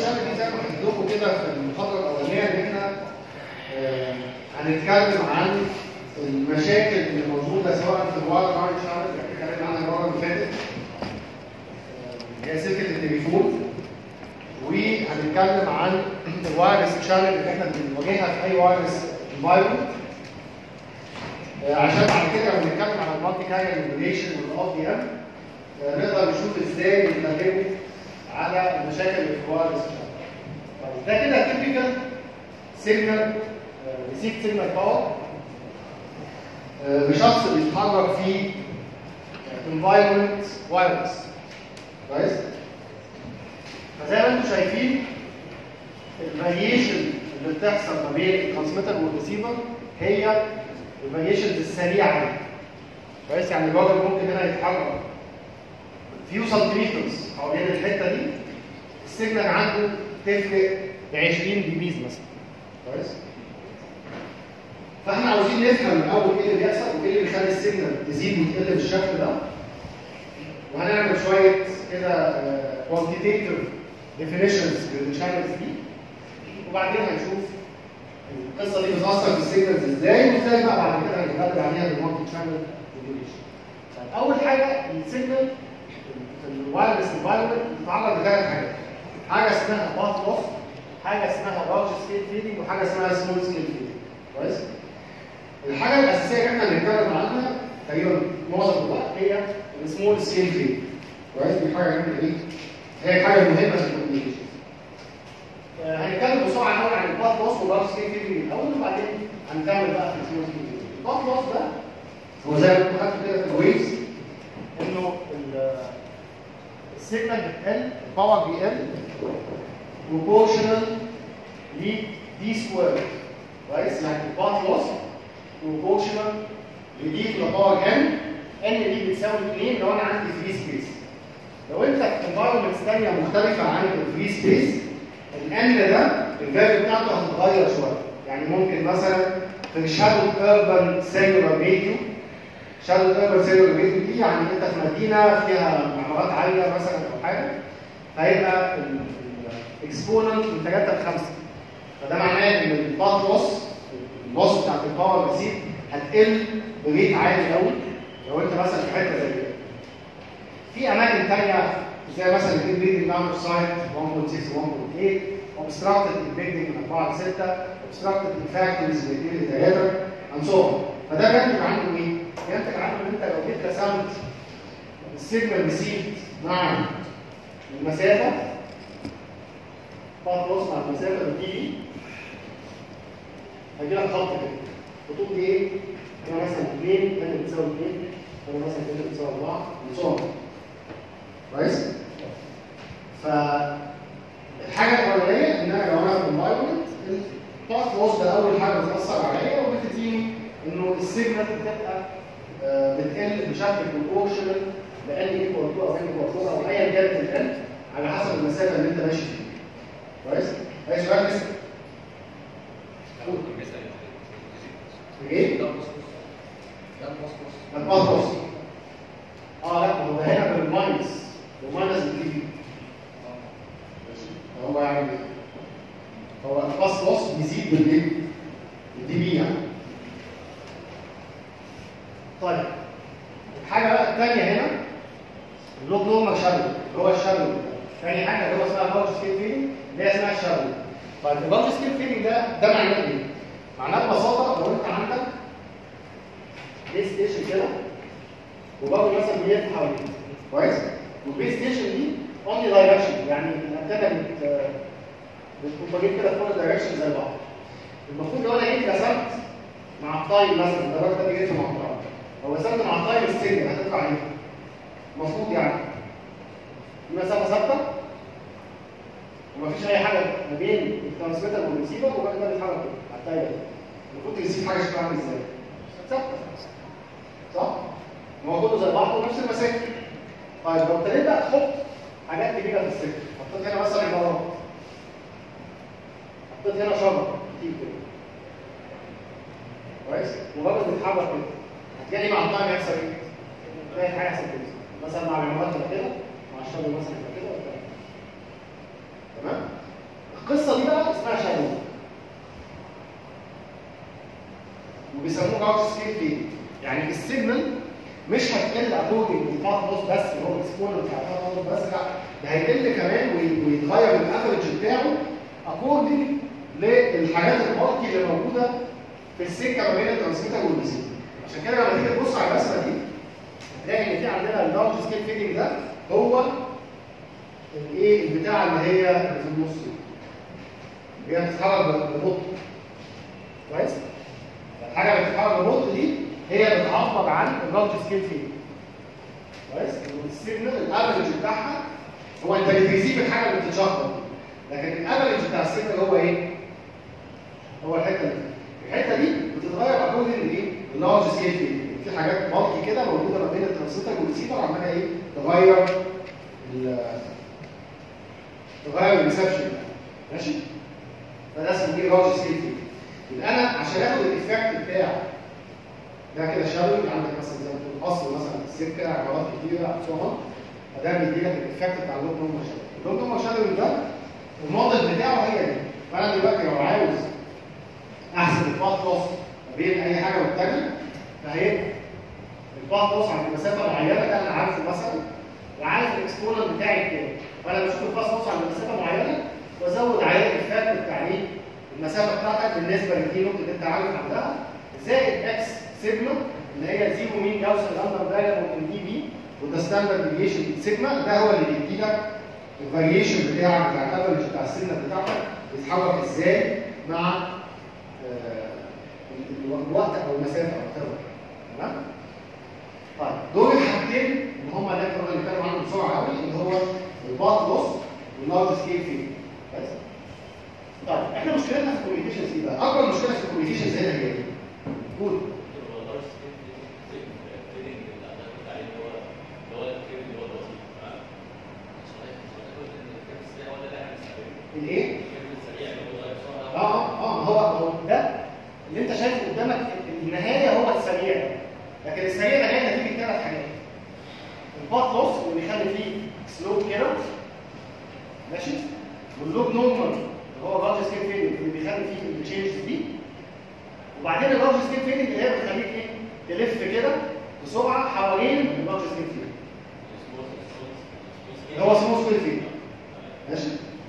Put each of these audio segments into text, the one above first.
شانل دي زي ما حكيت لكم كده في المحاضره الاولانيه ان احنا آه، هنتكلم عن المشاكل اللي موجوده سواء في الواير لاين شانل اللي احنا اتكلمنا عنها المره اللي فاتت آه، هي سلكه التليفون وهنتكلم عن الوايرلس شانل اللي احنا بنواجهها في اي وايرلس انفايرمنت عشان بعد كده لما نتكلم عن المالتي كارير ريجوليشن والاوف دي ام نقدر نشوف ازاي بنتغلبوا على المشاكل اللي في الوايرلس شانل. طيب ده كده تيبيكال سيجنال ريسيت سيجنال باور لشخص بيتحرك في انفايرمنت وايرلس كويس؟ فزي ما انتم شايفين الفاريشن اللي بتحصل ما بين الترانسميتر والريسيفر هي الفاريشنز السريعه دي. كويس يعني الراجل ممكن هنا يتحرك فيو سنتيمترز حوالين الحته دي السيجنال عنده تفرق ب 20 دي بيز مثلا كويس فاحنا عاوزين نفهم الاول ايه اللي بيحصل وايه اللي بيخلي السيجنال تزيد وتقل بالشكل ده وهنعمل شويه كده كوانتيتيف ديفينيشنز للشانلز دي وبعدين هنشوف القصه دي بتاثر في السيجنالز ازاي وازاي بقى بعد كده هنتغلب عليها بالمالتي شانل ريجوليشن. اول حاجه السيجنال في الوايرلس انفايرمنت بتتعرض لثلاث حاجات. حاجه اسمها باث لوس، حاجه اسمها لارج سكيل فيدنج وحاجه اسمها سمول سكيل فيدنج. كويس؟ الحاجه الاساسيه اللي احنا هنتكلم عنها تقريبا معظم الوقت هي السمول سكيل فيدنج. كويس؟ دي حاجه احنا ايه؟ هي حاجه مهمه في الكوميونيكيشن. هنتكلم بسرعه قوي عن الباث لوس واللارج سكيل فيدنج الاول وبعدين هنكمل بقى في السمول سكيل فيدنج. الباث لوس ده هو زي ما انتم خدتوا كده في الويفز انه السيجنال بتقل الباور بيقل بروبورشنال ل دي سكوير كويس يعني الباث لوس بروبورشنال لدي تو باور ان ان دي بتساوي 2 لو انا عندي فري سبيس لو انت في انفايرمنتس ثانيه مختلفه عن الفري سبيس الان ده الفاليو بتاعته هتتغير شويه يعني ممكن مثلا في شادو urban cellular radio شادو urban cellular radio دي يعني انت في مدينه فيها عمارات عاليه مثلا او حاجه فهيبقى الاكسبوننت من 3 ل 5 فده معناه ان الباث لوس اللوس بتاعت الباور ريسيت هتقل بريت عالي قوي لو انت مثلا في حته زي كده في اماكن ثانيه زي مثلا الجيت بيلدنج داون اوف سايت 1.6 1.8 اوبستراكتد البيلدنج من 4 ل 6 اوبستراكتد الفاكتوريز من 2 ل 3 اند سو فده بينتج عنه ايه؟ بينتج عنه ان انت لو جيت رسمت السيجنال ريسيفد مع المسافه طب بص مع المسافه اللي بتيجي هيجي لك خط كده الخطوط دي ايه؟ هنا مثلا 2 هنا بتساوي 2 هنا مثلا كده بتساوي 4 وصور كويس؟ فالحاجه الاولانيه ان انا لو انا في انفايرمنت الباث لوس ده اول حاجه بتاثر عليا وبتديني انه السيجنال بتبقى آه، بتقل بشكل بروبورشنال بان ايكوال 2 او ان ايكوال 4 او ايا كانت الان على حسب المسافه اللي انت ماشي فيها كويس؟ ماشي بقى لسه ايه؟ الباث لوس اه لا هو هنا بالماينس وماينس الدي بي هو يعني هو الباس لوس بيزيد بالايه؟ بالدي بي يعني طيب الحاجه بقى الثانيه هنا اللوك نورمال شادو اللي هو الشادو ثاني حاجه اللي هو اسمها لارج سكيل فيلينج اللي هي اسمها الشادو طيب اللارج سكيل فيلينج ده ده معناه ايه؟ معناه ببساطه لو انت عندك بلاي ستيشن كده وبرضه مثلا بيلف حواليه كويس والبلاي ستيشن دي اونلي دايركشن يعني الانتنه بت بتكون كده في كل دايركشن زي بعض المفروض لو انا جيت رسمت مع التايم مثلا الراجل ده بيجي مع التايم لو رسمت مع التايم السن هتطلع ايه؟ المفروض يعني في مسافه ثابته ومفيش اي حاجه ما بين الترانسميتر والريسيفر والراجل ده بيتحرك كده على التايم المفروض تريسيف حاجه شكلها عامل ازاي؟ ثابته صح؟ ما هو كله زي بعضه ونفس المسافه طيب لو ابتديت بقى تحط حاجات كبيره في السكه حطيت هنا مثلا عمارات حطيت هنا شجر كتير كده كويس مجرد بيتحرك كده هتجي مع الطعم يحصل ايه؟ تلاقي حاجه يحصل كده مثلا مع العمارات تبقى كده مع الشجر مثلا تبقى كده وبتاع. تمام؟ القصه دي بقى اسمها شادو وبيسموه جاوس سكيل فين يعني السيجنال مش هتقل اكوردنج للباث لوس بس اللي هو الاكسبوننت بتاع الباث لوس بس لا ده هيقل كمان وي- ويتغير الافرج بتاعه اكوردنج للحاجات المالتي اللي موجوده في السكه ما بين الترانسميتر والريسيفر عشان كده لما تيجي تبص على الرسمه دي تلاقي ان في عندنا اللارج سكيل فيدنج ده هو الايه البتاعه اللي هي اللي في النص دي اللي هي بتتحرك ببطء كويس؟ الحاجه اللي بتتحرك ببطء دي هي بتعبر عن اللارج سكيل فيدنج كويس؟ السيجنال الافرج بتاعها هو انت بتريسيف الحاجه اللي بتتشخبط دي لكن الافرج بتاع السيجنال هو ايه؟ هو الحته دي الحته دي بتتغير اكوردنج لايه؟ اللارج سكيل فيدنج في حاجات مالتي كده موجوده ما بين الترانسميتر والريسيفر عماله ايه؟ تغير ال- تغير الريسبشن ماشي؟ فده اسمه ايه لارج سكيل فيدنج يبقى انا عشان اخد الايفكت بتاع ده كده شادو عندك مثلا زي ما تقول اصل مثلا في السكه عمارات كتيره صور فده بيدي لك الايفكت بتاع اللوب نورمال شادو اللوب نورمال شادو ده الموديل بتاعه هي دي فانا دلوقتي لو عاوز احسب الباث لوس ما بين اي حاجه والتانيه فهيبقى الباث لوس عند مسافه معينه ده انا عارفه مثلا وعارف الاكسبوننت بتاعي كام فانا بشوف الباث لوس عند مسافه معينه وازود عليه الايفكت بتاع ايه المسافه بتاعتك بالنسبه للدي نوت اللي انت عارف عندها زائد اكس سيجما اللي هي زيرو مين جاوس الاندر فاريبل من دي بي وده ستاندرد ديفيشن سيجما ده هو اللي بيدي لك الفاريشن بتاعك بتاع الافرج بتاع السنه بتاعتك بيتحرك ازاي مع آه، الوقت او المسافه او كذا تمام؟ طيب دول الحاجتين اللي هم اللي احنا بنتكلم عنهم بسرعه قوي اللي هو الباث لوس واللارج سكيل فيد بس طيب احنا مشكلتنا في الكوميونيكيشنز ايه بقى؟ اكبر مشكله في الكوميونيكيشنز هنا هي ايه؟ قول الايه؟ اه اه اه هو هو ده اللي انت شايفه قدامك النهايه هو السريع لكن السريع ده جاي نتيجه ثلاث حاجات الباث لوس اللي بيخلي فيه سلوب كده ماشي واللوب نورمال اللي هو لارج سكيل فيدنج اللي بيخلي فيه التشينجز دي وبعدين اللارج سكيل فيدنج اللي هي بتخليك ايه تلف كده بسرعه حوالين اللارج سكيل فيدنج اللي هو سمول سكيل فيدنج ماشي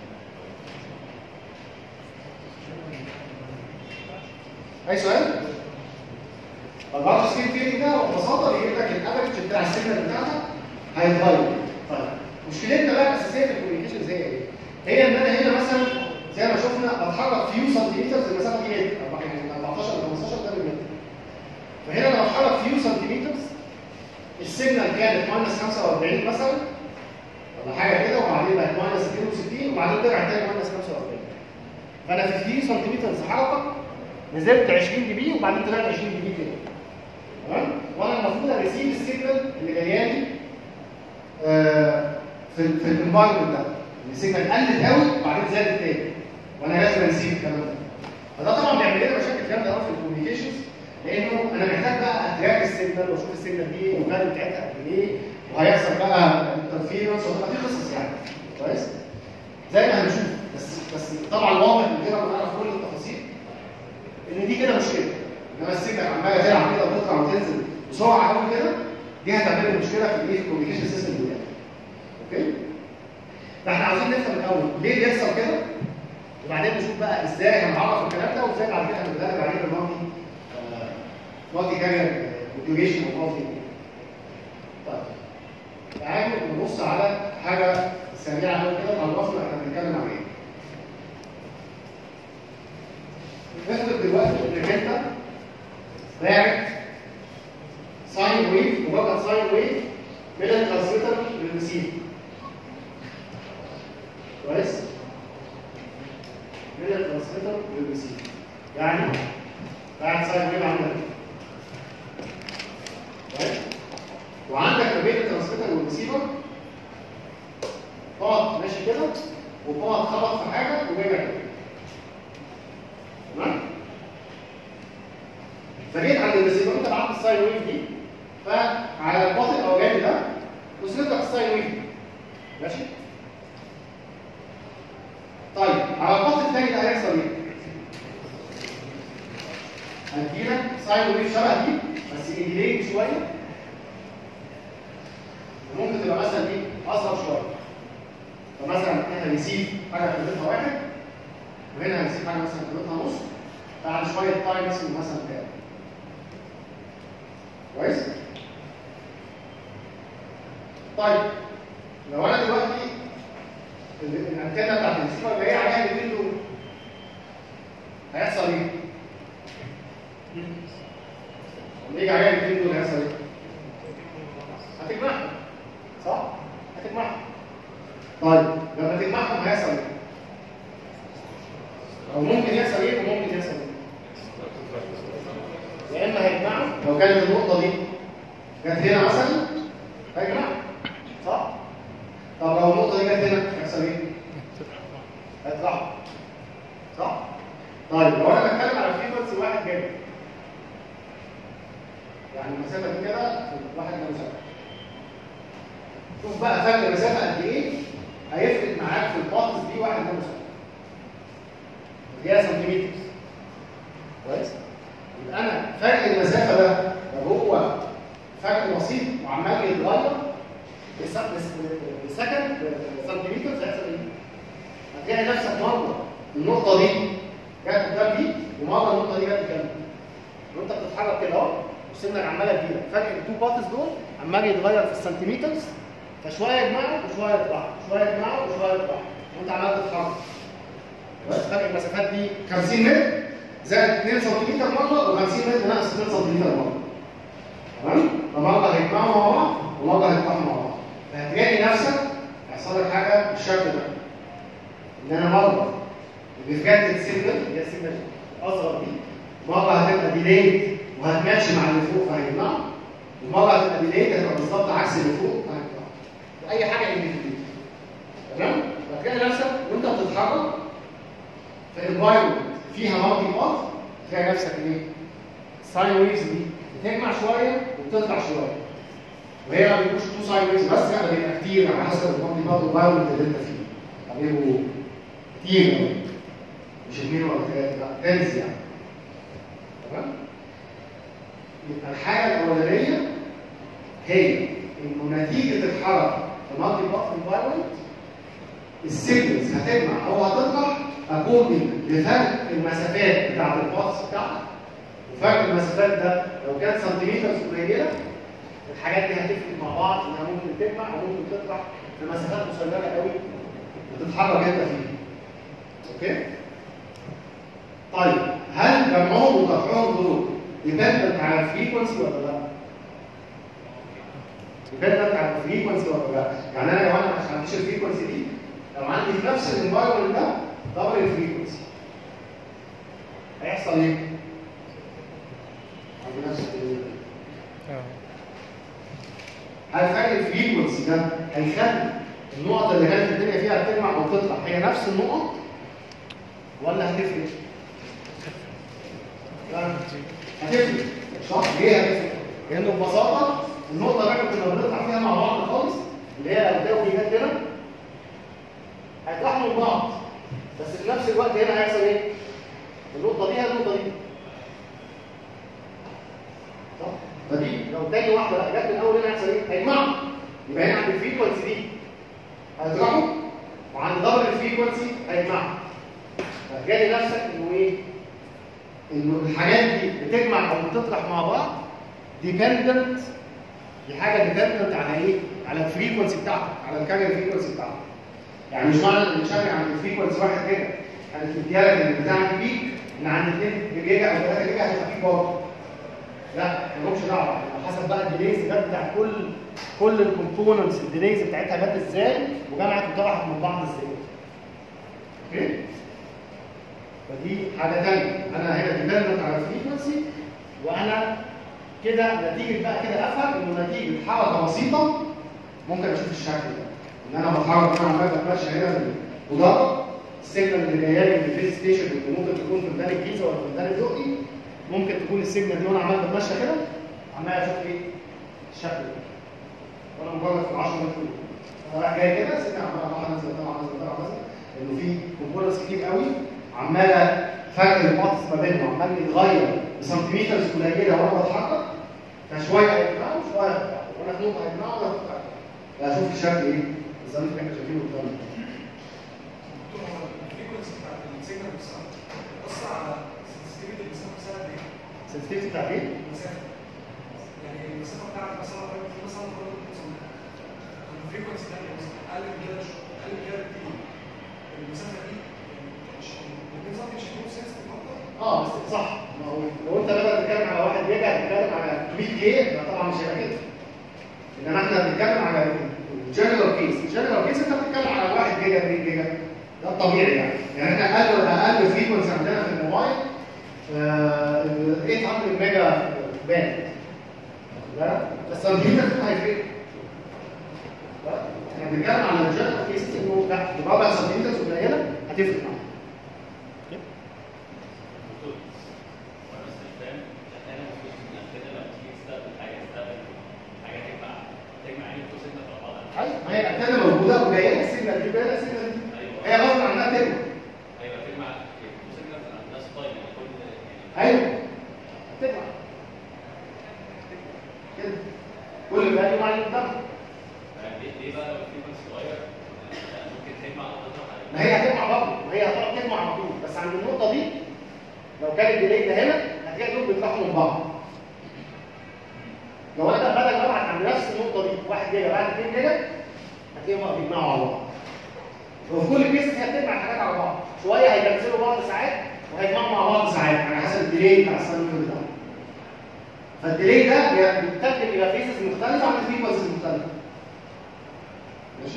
اي سؤال؟ اللارج سكيل فيدنج ده ببساطه بيجيب لك الافرج بتاع السيجنال بتاعتك هيتغير طيب مشكلتنا بقى الاساسيه في الكوميونيكيشن هي ايه؟ هي ان انا هنا مثلا زي ما شفنا بتحرك فيو سنتيمتر المسافه دي متر يعني 14 ل 15 ده بالمتر فهنا لما بتحرك فيو سنتيمتر السيجنال كانت ماينس 45 مثلا ولا حاجه كده وبعدين بقت ماينس 62 وبعدين ترجع تاني ماينس 45 فانا في فيو سنتيمتر حركه نزلت 20 دي بي وبعدين طلعت 20 دي بي تاني تمام وانا المفروض اريسيف السيجنال اللي جايه لي آه، في في الانفايرمنت ده ان السيجنال قلت قوي وبعدين زادت تاني وانا لازم اريسيف الكلام ده فده طبعا بيعمل لنا مشاكل جامده قوي في الكوميونيكيشنز لانه انا محتاج بقى اتراك السيجنال واشوف السيجنال دي الفاليو بتاعتها قد ايه وهيحصل بقى انترفيرنس وهتبقى في قصص يعني كويس زي ما هنشوف بس بس طبعا واضح من غير ما نعرف كل التفاصيل ان دي كده مشكله انما السيجنال عماله تلعب كده وتطلع وتنزل بسرعه قوي كده دي هتعمل لي مشكله في الايه في الكوميونيكيشن سيستم بتاعي اوكي فاحنا عاوزين نفهم الاول ليه بيحصل كده وبعدين نشوف بقى ازاي هنعرف الكلام ده وازاي بعد كده هنتغلب عليه بالمالتي مالتي كارير كونجوجيشن ومالتي طيب تعالوا نبص على حاجه سريعه قوي كده تعرفنا احنا بنتكلم عن ايه نفرض دلوقتي انك انت باعت ساين ويف مجرد ساين ويف من الترانسميتر للريسيفر كويس من الترانسميتر للريسيفر يعني باعت ساين ويف عندك كويس وعندك ما بين الترانسميتر والريسيفر باط ماشي كده وباط خبط في حاجه ورجع كده تمام فجيت عند الريسيفر انت بعت الساين ويف دي فعلى الباط الاولاني ده وصلت لك الساين ويف ماشي طيب على الباط ساين ويف شبه دي بس ديلي شويه وممكن تبقى مثلا دي اصغر شويه فمثلا هنا هنسيب حاجه قيمتها واحد وهنا هنسيب حاجه مثلا قيمتها نص بعد شويه تايم اسمه مثلا كام كويس؟ طيب لو انا دلوقتي ال- الانتنه بتاعت الريسيفر اللي هي عليها الاثنين دول هيحصل ايه؟ لما يجي عليها الاثنين دول هيحصل ايه؟ هتجمعهم صح؟ هتجمعهم طيب لما تجمعهم هيحصل ايه؟ او ممكن يحصل ايه وممكن يحصل ايه؟ يا اما هيجمعوا لو كانت النقطه دي جت هنا مثلا هيجمعوا صح؟ طب لو النقطه دي جت هنا هيحصل ايه؟ هيطلعوا صح؟ طيب لو انا بتكلم على فريكونسي واحد جاي يعني المسافه دي كده واحد جنب سبعه شوف بقى فرق المسافه قد ايه هيفرق معاك في الباطس دي واحد جنب سبعه اللي هي سنتيمتر كويس؟ يبقى انا فرق المسافه ده لو هو فرق بسيط وعمال يتغير بس- بس- بسكند سنتيمتر هيحصل ايه؟ هتلاقي نفسك مره النقطه دي جت قدام دي ومره النقطه دي جت قدام دي وانت بتتحرك كده اهو وسنك عماله تجيلك فرق التو باتس دول عمال يتغير في السنتيمترز فشويه يجمعوا وشويه يطلعوا شويه يجمعوا وشويه يطلعوا وانت عمال تتحرك بس فرق المسافات دي 50 متر زائد 2 سم مره و50 متر ناقص 2 سم مره تمام؟ فمره هيجمعوا مع بعض ومره هيطلعوا مع بعض فهتلاقي نفسك هيحصل لك حاجه بالشكل ده ان انا مره بفجت السيجنال اللي هي السيجنال الاصغر دي مره هتبقى ديليد وهتماتش مع اللي فوق فهيطلع ومره هتبقى ديليد هتبقى بالظبط عكس اللي فوق فهيطلع اي حاجه اللي دي تمام فتلاقي نفسك وانت بتتحرك في انفايرمنت فيها مالتي بارت تلاقي نفسك ايه الساين ويفز دي بتجمع شويه وبتطلع شويه وهي ما بيبقوش تو ساين ويفز بس لا ده بيبقى كتير على حسب المالتي بارت انفايرمنت اللي انت فيه بيبقوا كتير قوي مش اثنين ولا ثلاثه لا تنز يعني تمام يبقى الحاجه الاولانيه هي انه نتيجه الحركه في مالتي بارت انفايرمنت السيجنالز هتجمع او هتطلع اكوردنج لفرق المسافات بتاعت الباص بتاعتك وفرق المسافات ده لو كانت سنتيمترز قليله الحاجات دي هتفرق مع بعض انها ممكن تجمع وممكن تطلع في مسافات قصيره قوي وتتحرك انت فيها. اوكي؟ طيب هل جمعهم وقطعهم دول ديبندنت على الفريكونسي ولا لا؟ ديبندنت على الفريكونسي ولا لا؟ يعني انا لو انا ما عنديش الفريكونسي دي لو عندي في نفس الانفايرمنت ده دبل الفريكونسي هيحصل ايه؟ عندي نفس ال- هل فرق الفريكونسي ده هيخلي النقط اللي كانت الدنيا فيها بتجمع او تطلع هي نفس النقط ولا هتفرق؟ لا هتفرق صح؟ ليه هتفرق؟ لانه ببساطه النقطه اللي احنا كنا بنطلع فيها مع بعض خالص اللي هي لو ده جت هنا هيطلعوا من بعض بس في نفس الوقت هنا هيحصل ايه؟ النقطه دي هي النقطه دي صح؟ فدي لو تاني واحده بقى جت من الاول هنا هيحصل ايه؟ هيجمعوا يبقى هنا عند الفريكونسي دي هيطلعوا وعند دبل الفريكونسي هيجمعوا فجالي نفسك انه ايه؟ انه الحاجات دي بتجمع او بتطرح مع بعض ديبندنت دي حاجه ديبندنت على ايه؟ على الفريكونسي بتاعتك على الكارير فريكونسي بتاعتك يعني مش معنى ان شغال عند الفريكونسي واحد كده كانت مديالك ان بتاعك بيك ان عند 2 جيجا او 3 جيجا هتبقى فيك برضه لا مالهمش دعوه على حسب بقى الديليز جت بتاعت كل كل الكومبوننتس الديليز بتاعتها جت ازاي وجمعت وطرحت من بعض ازاي اوكي فدي حاجه ثانيه انا هنا ديبندنت على الفريكونسي وانا كده نتيجه بقى كده افهم انه نتيجه حركه بسيطه ممكن اشوف الشكل ده ان انا بتحرك انا عمال بتمشى هنا وده السيجنال اللي جايه لي من الفيز ستيشن اللي ممكن تكون في ميدان الجيزه ولا في ميدان الدقي ممكن تكون السيجنال دي وانا عمال بتمشى كده عمال اشوف ايه الشكل ده وانا مجرد في 10 متر انا رايح جاي كده سيجنال عمال اطلع انزل اطلع انزل اطلع انزل لانه في كومبوننتس كتير قوي عماله فرق الباطس ما بينهم عمال يتغير بسنتيمترز قليله وانا بتحرك فشويه هيجمعوا وشويه هيقطعوا وانا في نقطه هيجمعوا وانا في نقطه هيقطعوا اشوف الشكل ايه الظريف اللي احنا شايفينه قدامنا دكتور هو الفريكونسي بتاعت السيجنال نفسها بتأثر على sensitivity المسافة نفسها قد ايه؟ سنسيتيفيتي بتاعت ايه؟ المسافة يعني المسافة بتاعت مثلا قريب في مثلا قريب من سنة الفريكونسي ده مثلا أقل من كده شو- أقل من كده بكتير المسافة دي يعني مش الاثنين سم مش هيكونوا سنسيتيف أكتر اه بس صح ما هو لو انت بدأت تتكلم على واحد جيجا هتتكلم على 100 جيجا يبقى طبعا مش هيبقى كده انما احنا بنتكلم على الجنرال كيس الجنرال كيس انت بتتكلم على 1 جيجا 2 جيجا ده الطبيعي يعني يعني احنا اقل اقل فريكونسي عندنا في الموبايل آه، 800 ميجا باند لا بس الكمبيوتر ده هيفرق لا، احنا بنتكلم على الجنرال كيس انه لا ربع سنتيمتر قليله هتفرق معاك دكتور وانا بس مش فاهم احيانا المفروض ان كده لما تيجي تستخدم حاجه تستخدم حاجه تجمع تجمع يعني تو سيجنال مع بعض ايوه ما هي الانتنه موجوده قليله السيجنال دي قليله السيجنال دي ايوه هي غصب عنها تكبر ايوه تجمع تو سيجنال عند ناس طيب يعني كل يعني ايوه تكبر كده كل فاليو مع اللي قدامها يعني ليه ليه بقى لو الفريكونسي صغير يعني ممكن تجمع او تطرح على ما هي هتجمع برضه ما هي هتقعد تجمع على طول بس عند النقطه دي لو كان الديلي ده هنا هتلاقي دول بيطرحوا من بعض لو انا بدل ما ابعت عند نفس النقطه دي 1 جيجا بعد 2 جيجا هتلاقيهم بقى بيجمعوا على بعض وفي كل كيس هي بتجمع حاجات على بعض شويه هيكنسلوا بعض ساعات وهيجمعوا مع بعض ساعات على حسب الديلي بتاع السايكل بتاعهم فالديلي ده بي- بيترجم الى فيزز مختلفه عن فريكونسيز مختلفه ماشي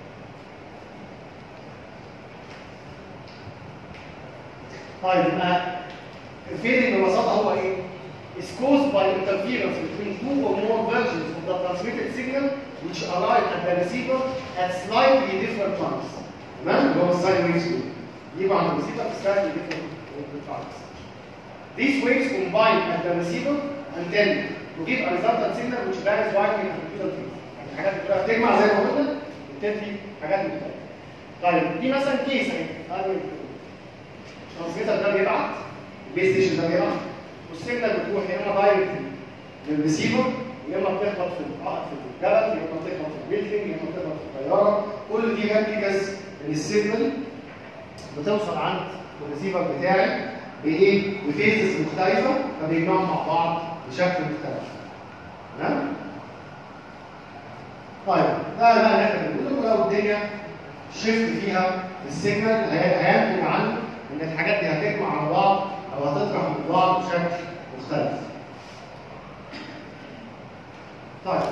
طيب يبقى الفيلنج ببساطه هو ايه؟ is caused by interference between two or more versions of the transmitted signal which arrive at the receiver at slightly different times. تمام؟ اللي هو الساين ويفز دول. يجوا عند الريسيفر في slightly different times. These waves combine at the receiver and then to give a resultant signal which varies widely in amplitude phase. يعني الحاجات اللي بتبقى بتجمع زي ما قلنا بتدي حاجات مختلفه. طيب دي مثلا كيس اهي. هذا الترانسميتر ده بيبعت البلاي ستيشن ده بيبعت والسيجنال بتروح يا اما دايركت للريسيفر يا اما بتخبط في الأرض- في الجبل يا اما بتخبط في البيلدنج يا اما بتخبط في الطياره كل دي ريبليكاز ان السيجنال بتوصل عند الريسيفر بتاعي بايه؟ بفيزز مختلفه فبيجمعوا مع بعض بشكل مختلف. تمام؟ طيب ده بقى اللي احنا بنقوله لو الدنيا شيفت فيها السيجنال هي- هينتج عنه ان الحاجات دي هتجمع على بعض او هتطرح من بعض بشكل مختلف. طيب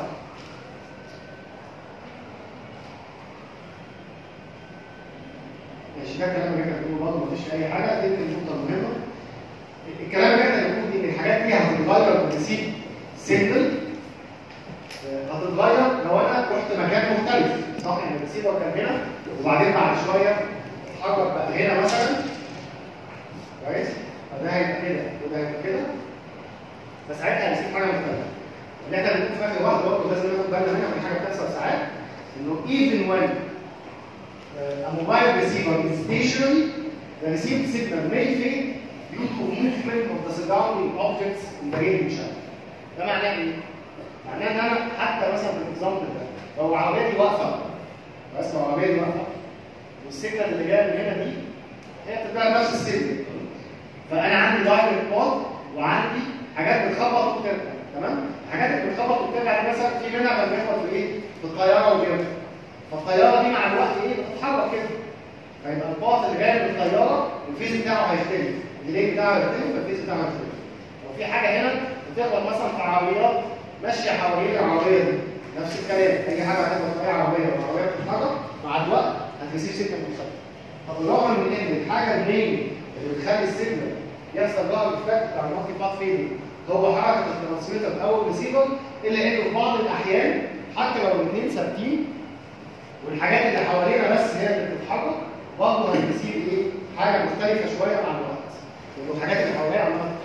ماشي ده كلام اللي احنا بنقوله برضه مفيش اي حاجه دي النقطه المهمه. الكلام اللي احنا بنقوله دي ان الحاجات دي هتتغير بالريسيف سيجنال هتتغير لو انا رحت مكان مختلف صح يعني الريسيفر كان هنا وبعدين بعد شويه اتحرك بقى هنا مثلا كويس فده هيبقى كده وده هيبقى كده فساعتها هنسيب حاجه مختلفه اللي احنا بنقول في اخر واحده برضه لازم ناخد بالنا منها من حاجه بتحصل ساعات انه even when uh, a mobile receiver is stationary the received signal may fade due to movement of the surrounding objects in the radio channel ده معناه ايه؟ معناه ان انا حتى مثلا في الاكزامبل ده لو العربيه دي واقفه بس لو العربيه دي واقفه والسيجنال اللي جايه من هنا دي هي بتبقى نفس السيجنال فانا عندي دايركت بوت وعندي حاجات بتخبط وبترجع تمام الحاجات اللي بتخبط وبترجع دي مثلا في منها كان بيخبط في ايه في الطياره وبيرجع فالطياره دي مع الوقت ايه بتتحرك كده فيبقى الباص اللي جاي من الطياره الفيز بتاعه هيختلف الديلي بتاعه هيختلف فالفيز بتاعه هيختلف لو في حاجه هنا بتخبط مثلا في عربيات ماشيه حوالين العربيه دي نفس الكلام اي حاجه هتخبط في اي عربيه والعربيه بتتحرك مع الوقت هتريسيف سيجنال مختلف طب بالرغم من ان الحاجه المين اللي بتخلي السيجنال يحصل لها الايفكت بتاع المالتي باث فيدنج هو حركه الترانسميتر او الريسيفر الا انه في بعض الاحيان حتى لو الاثنين ثابتين والحاجات اللي حوالينا بس هي اللي بتتحرك برضه هيصير ايه؟ حاجه مختلفه شويه مع الوقت. لانه الحاجات اللي حوالينا عماله تتحرك.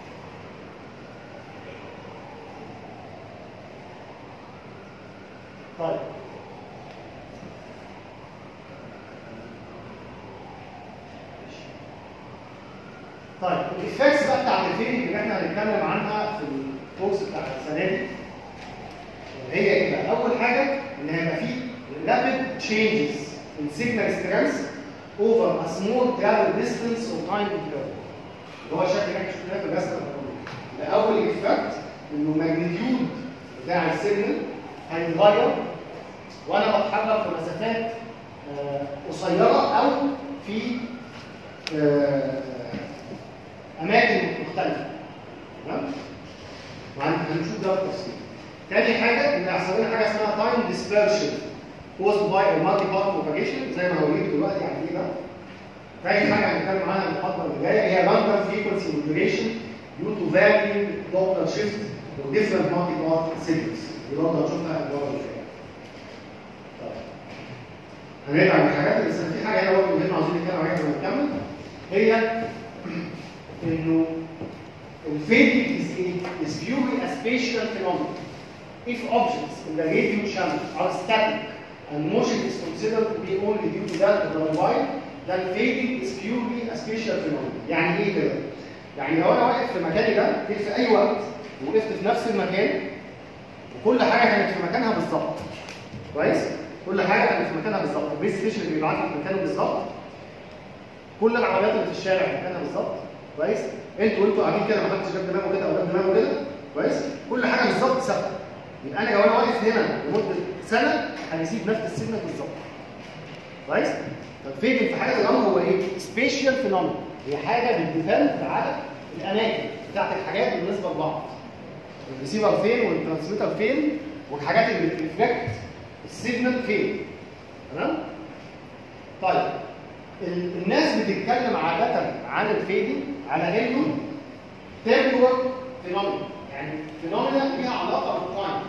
طيب طيب الايفكتس بقى بتاعت الفيلم اللي احنا هنتكلم عنها في الكورس بتاع السنه دي هي ايه بقى؟ اول حاجه ان هيبقى في rapid changes in signal strength over a small travel distance or time interval اللي هو الشكل اللي احنا شفناه في الرسمه الاولانيه ده اول ايفكت انه الماجنتيود بتاع السيجنال هيتغير وانا بتحرك في مسافات آه، قصيره او في آه، اماكن مختلفه تمام وهن- هنشوف ده بالتفصيل تاني حاجه ان هيحصل لنا حاجه اسمها تايم ديسبرشن caused by a multi-part propagation زي ما هوريك دلوقتي يعني ايه ده تاني حاجه هنتكلم عنها المحاضره اللي جايه هي random frequency modulation due to varying Doppler shift of different multi-part signals دي برضه هنشوفها المره اللي جايه طيب هنرجع للحاجات اللي لسه في حاجه هنا برضه مهمه عاوزين نتكلم عليها لما نكمل هي انه الفيدنج is a is purely a spatial phenomenon. If objects in the radio channel are static and motion is considered to be only due to that of the mobile, then fading is purely a spatial phenomenon. يعني ايه كده؟ يعني لو انا واقف في مكاني ده جيت في اي وقت وقفت في نفس المكان وكل حاجه كانت في مكانها بالظبط. كويس؟ كل حاجه كانت في مكانها بالظبط، البيس ستيشن اللي بيبعت في مكانه بالظبط. كل العربيات اللي في الشارع في مكانها بالظبط. كويس؟ انتوا وانتوا قاعدين كده ما حدش جاب دماغه كده او جاب دماغه كده كويس كل حاجه بالظبط ثابته يبقى انا لو انا واقف هنا لمده سنه هنسيب نفس السيجنال بالظبط كويس فالفيدنج في حاجه الامر هو ايه سبيشال فينومين هي حاجه بتديبند على الاماكن بتاعت الحاجات بالنسبه لبعض الريسيفر فين والترانسميتر فين والحاجات اللي بترفلكت السيجنال فين تمام طيب ال- الناس بتتكلم عادة عن الفيدنج على انه تمبرال فينومينا يعني فينومينا ليها علاقة بالتايم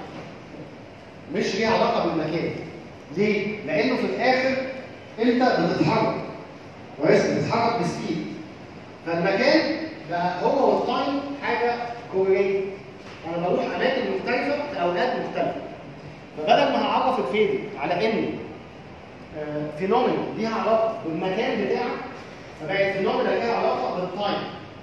مش ليها علاقة بالمكان ليه؟ لأنه في الآخر أنت بتتحرك كويس؟ بتتحرك بسبيد فالمكان بقى هو والتايم حاجة كوريليت أنا بروح أماكن مختلفة في أوقات مختلفة فبدل ما هعرف الفيدنج على إنه فينومينا ليها علاقه بالمكان بتاعك فبقت فينومينا ليها علاقه بالتايم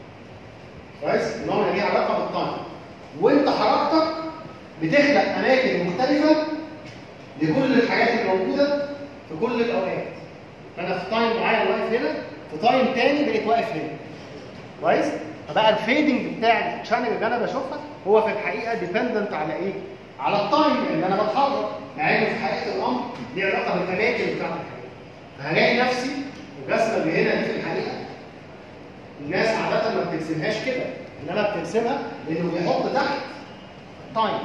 كويس فينومينا ليها علاقه بالتايم وانت حركتك بتخلق اماكن مختلفه لكل الحاجات اللي موجوده في كل الاوقات فانا في تايم معين واقف هنا في تايم تاني بقيت واقف هنا كويس فبقى الفيدنج بتاع الشانل اللي انا بشوفها هو في الحقيقه ديبندنت على ايه على التايم اللي انا بتحرك مع انه في حقيقه الامر ليه علاقه بالاماكن بتاعت الحقيقه فهلاقي نفسي الرسمه اللي هنا دي في الحقيقه الناس عاده ما بترسمهاش كده انما بترسمها لانه بيحط تحت تايم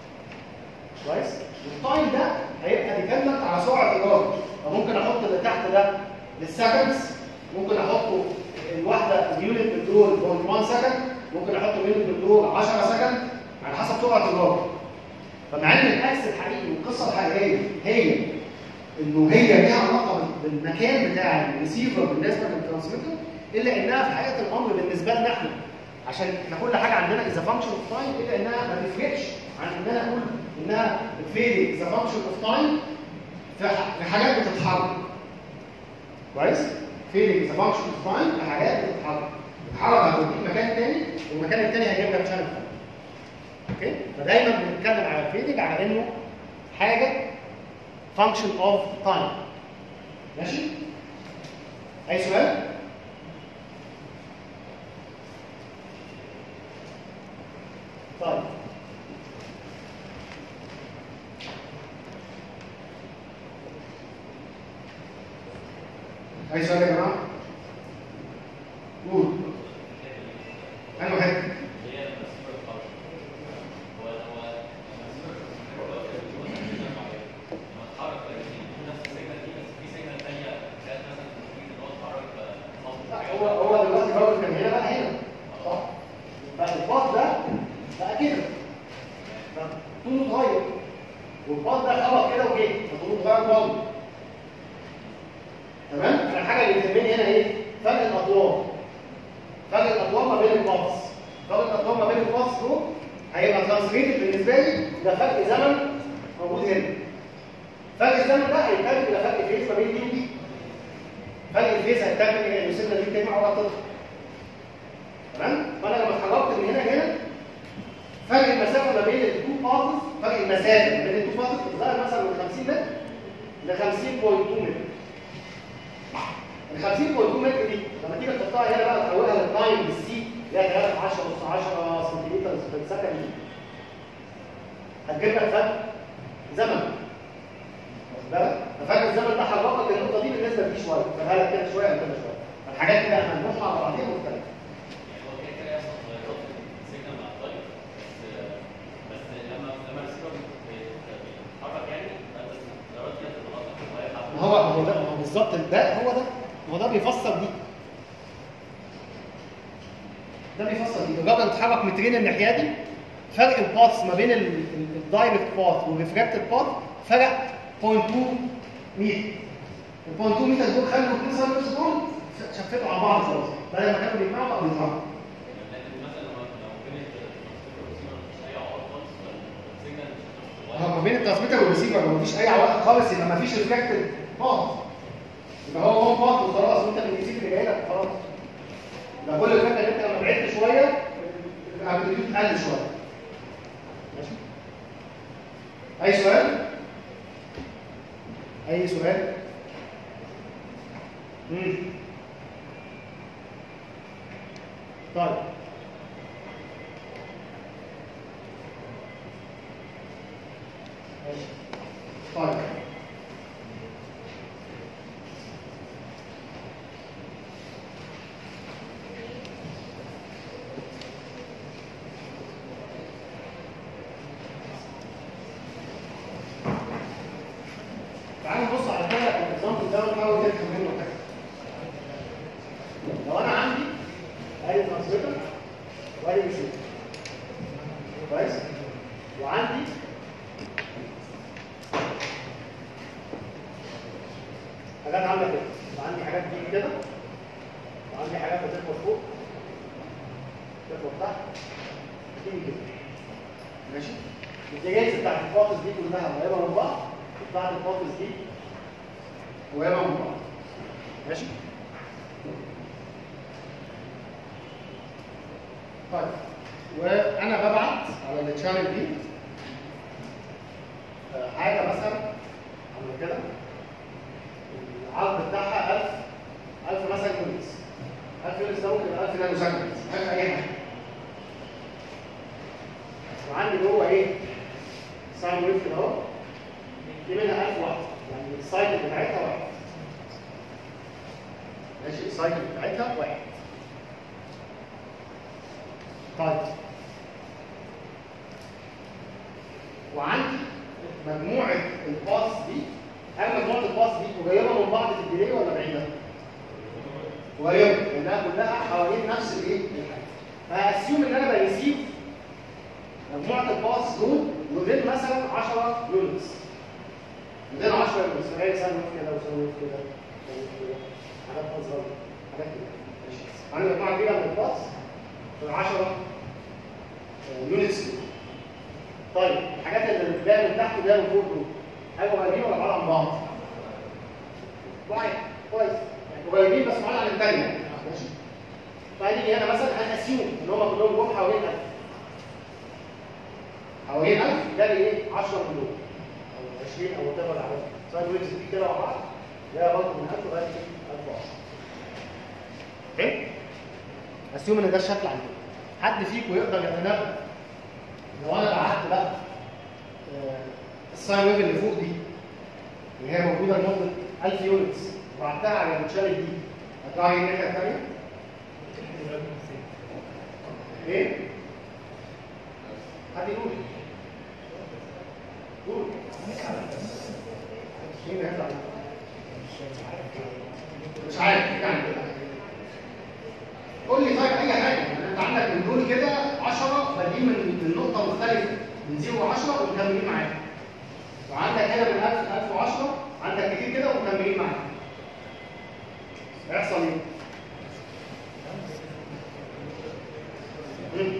كويس والتايم ده هيبقى ديبندنت على سرعه الراجل فممكن احط اللي تحت ده للسكندز ممكن احطه الواحده اليونت بتدور 1 سكند ممكن احطه اليونت بتدور 10 سكند على حسب سرعه الراجل فمع ان الاكس الحقيقي والقصه الحقيقيه هي انه هي ليها علاقه بالمكان بتاع الريسيفر بالنسبه للترانسميتر الا انها في حقيقه الامر بالنسبه لنا احنا عشان احنا كل حاجه عندنا اذا فانكشن اوف تايم الا انها ما تفرقش عن ان انا اقول انها بتفيد اذا فانكشن اوف تايم في حاجات بتتحرك كويس؟ فيدنج اذا فانكشن اوف تايم في حاجات بتتحرك بتتحرك هتوديك مكان تاني والمكان التاني هيجيب لك شانل تاني اوكي فدايما بنتكلم على الفيدنج على انه حاجه function of time ماشي اي سؤال طيب اي سؤال يا جماعه قول انا واحد هي المسيرة الخاصة. هو هو المسيرة الخاصة هو مسيرة معينة. لما اتحرك بقى في نفس السيجنال دي بس في سيجنال تانية كانت مثلا تفيد ان هو اتحرك خاصة لا هو هو دلوقتي الراجل كان هنا بقى هنا صح بقى الباص ده بقى كده طوله اتغير والباص ده خبط كده وجه فطوله اتغير برضه تمام فالحاجه اللي بتهمني هنا ايه فرق الاطوار فرق الاطوار ما بين الباص فرق الاطوار ما بين الباص دول هيبقى ترانسليتد بالنسبه لي ده فرق زمن موجود هنا فرق الزمن ده هيترجم الى فرق فيز ما بين دي ودي فرق الفيز هيترجم الى ان السيجنال دي بتجمع ولا تطلع تمام فانا لما اتحركت من هنا لهنا فرق المسافه ما بين التو بارتس فرق المسافه ما بين التو بارتس ظهر مثلا من 50 متر ل 50.2 متر ال 50.2 متر دي لما تيجي تحطها هنا بقى تحولها للتايم بالسي اللي هي 3 10 نص 10 سنتيمتر في السكند دي هتجيب لك فرق زمن واخد بالك؟ ففرق الزمن ده حركك النقطه دي بالنسبه لدي شويه فبقى لك كده شويه وكده شويه الحاجات كده هنروحها مع بعضيها مختلفه يعني هو كده كده يحصل تغيرات في السيجنال مع التايم بس بس لما لما الريسيفر بيتحرك يعني فانت التغيرات دي هتبقى اصلا في الغايه ما هو ما هو ده ما هو بالظبط ده هو ده ما هو ده بيفسر دي ده بيفسر دي الراجل اتحرك مترين الناحيه دي فرق الباث ما بين الدايركت باث والريفراكتد باث فرق 0.2 متر ال 0.2 متر دول خلوا الاثنين ساينس دول شفتوا على بعض خلاص بدل ما كانوا بيجمعوا بقوا بيتحركوا لكن مثلا لو لو كانت الريسيفر مفيش اي عوار خالص فالسيجنال مش هتبقى هو ما بين الترانسميتر والريسيفر ما فيش اي عوائق خالص يبقى ما فيش ريفراكتد باث يبقى هو هو باث وخلاص وانت بتسيب اللي جاي لك وخلاص يبقى كل الفكره ان انت لما بعدت شويه الامبليتيود قل شويه ماشي اي سؤال اي سؤال امم طيب ماشي طيب تعالوا نبص على كده الاكزامبل ده ونحاول نفهم منه حاجه. لو انا عندي ادي ترانسميتر وادي ريسيفر كويس؟ وعندي حاجات عامله كده وعندي حاجات دي كده وعندي حاجات بتخبط فوق تخبط تحت تيجي كده ماشي؟ الجهاز بتاعت الفاطس دي كلها قريبه من بعض بتاعت الفاطس دي قريبه من بعض ماشي؟ طيب وانا ببعت على التشانل دي آه، حاجه مثلا عامله كده العرض بتاعها 1000 1000 مثلا يونتس 1000 يونتس ده ممكن يبقى 1000 نانو سكند 1000 اي حاجه وعندي جوه ايه؟ ساين ويف كده اهو دي منها 1000 واحده يعني السايكل بتاعتها واحد ماشي السايكل بتاعتها واحد طيب وعندي مجموعه الباص دي هل مجموعه الباص دي قريبه من بعض في الديلي ولا بعيده؟ قريبه لانها كلها حوالين نفس الايه؟ الحاجه فاسيوم ان انا بريسيف مجموعه الباص دول وذين مثلا 10 يونتس وذين 10 يونتس فهي سنه كده وسنه كده وسنة كده حاجات اصغر حاجات كده ماشي عندي مجموعه كبيره من الباص 10 يونتس دول طيب الحاجات اللي جايه من تحت وجايه من فوق دول هل قريبين ولا بعاد عن بعض؟ بعيد كويس يعني قريبين بس بعاد عن الثانيه ماشي فهنيجي هنا مثلا هنأسيوم ان هم كلهم جم حوالين 1000 حوالين 1000 ده اللي ايه 10 مليون او 20 او وات ايفر عدد سواء الويبس دي كده مع بعض ده برضه من 1000 لغايه 1010 اوكي اسيوم ان ده الشكل عندنا حد فيكم يقدر يتنبأ لو انا بعت بقى آه، الساين ويف اللي فوق دي اللي هي موجوده لمده 1000 يونتس وبعتها على الشانل دي هتطلع هي الناحيه الثانيه ايه؟ حد يقول قول مين اللي هيطلع مش عارف يعني قول لي طيب اي حاجه يعني انت عندك من دول كده 10 بادئين من من نقطه مختلفه من 0 ل 10 ومكملين معاك وعندك هنا من 1000 ل 1010 عندك كتير كده ومكملين معاك هيحصل ايه؟ مم.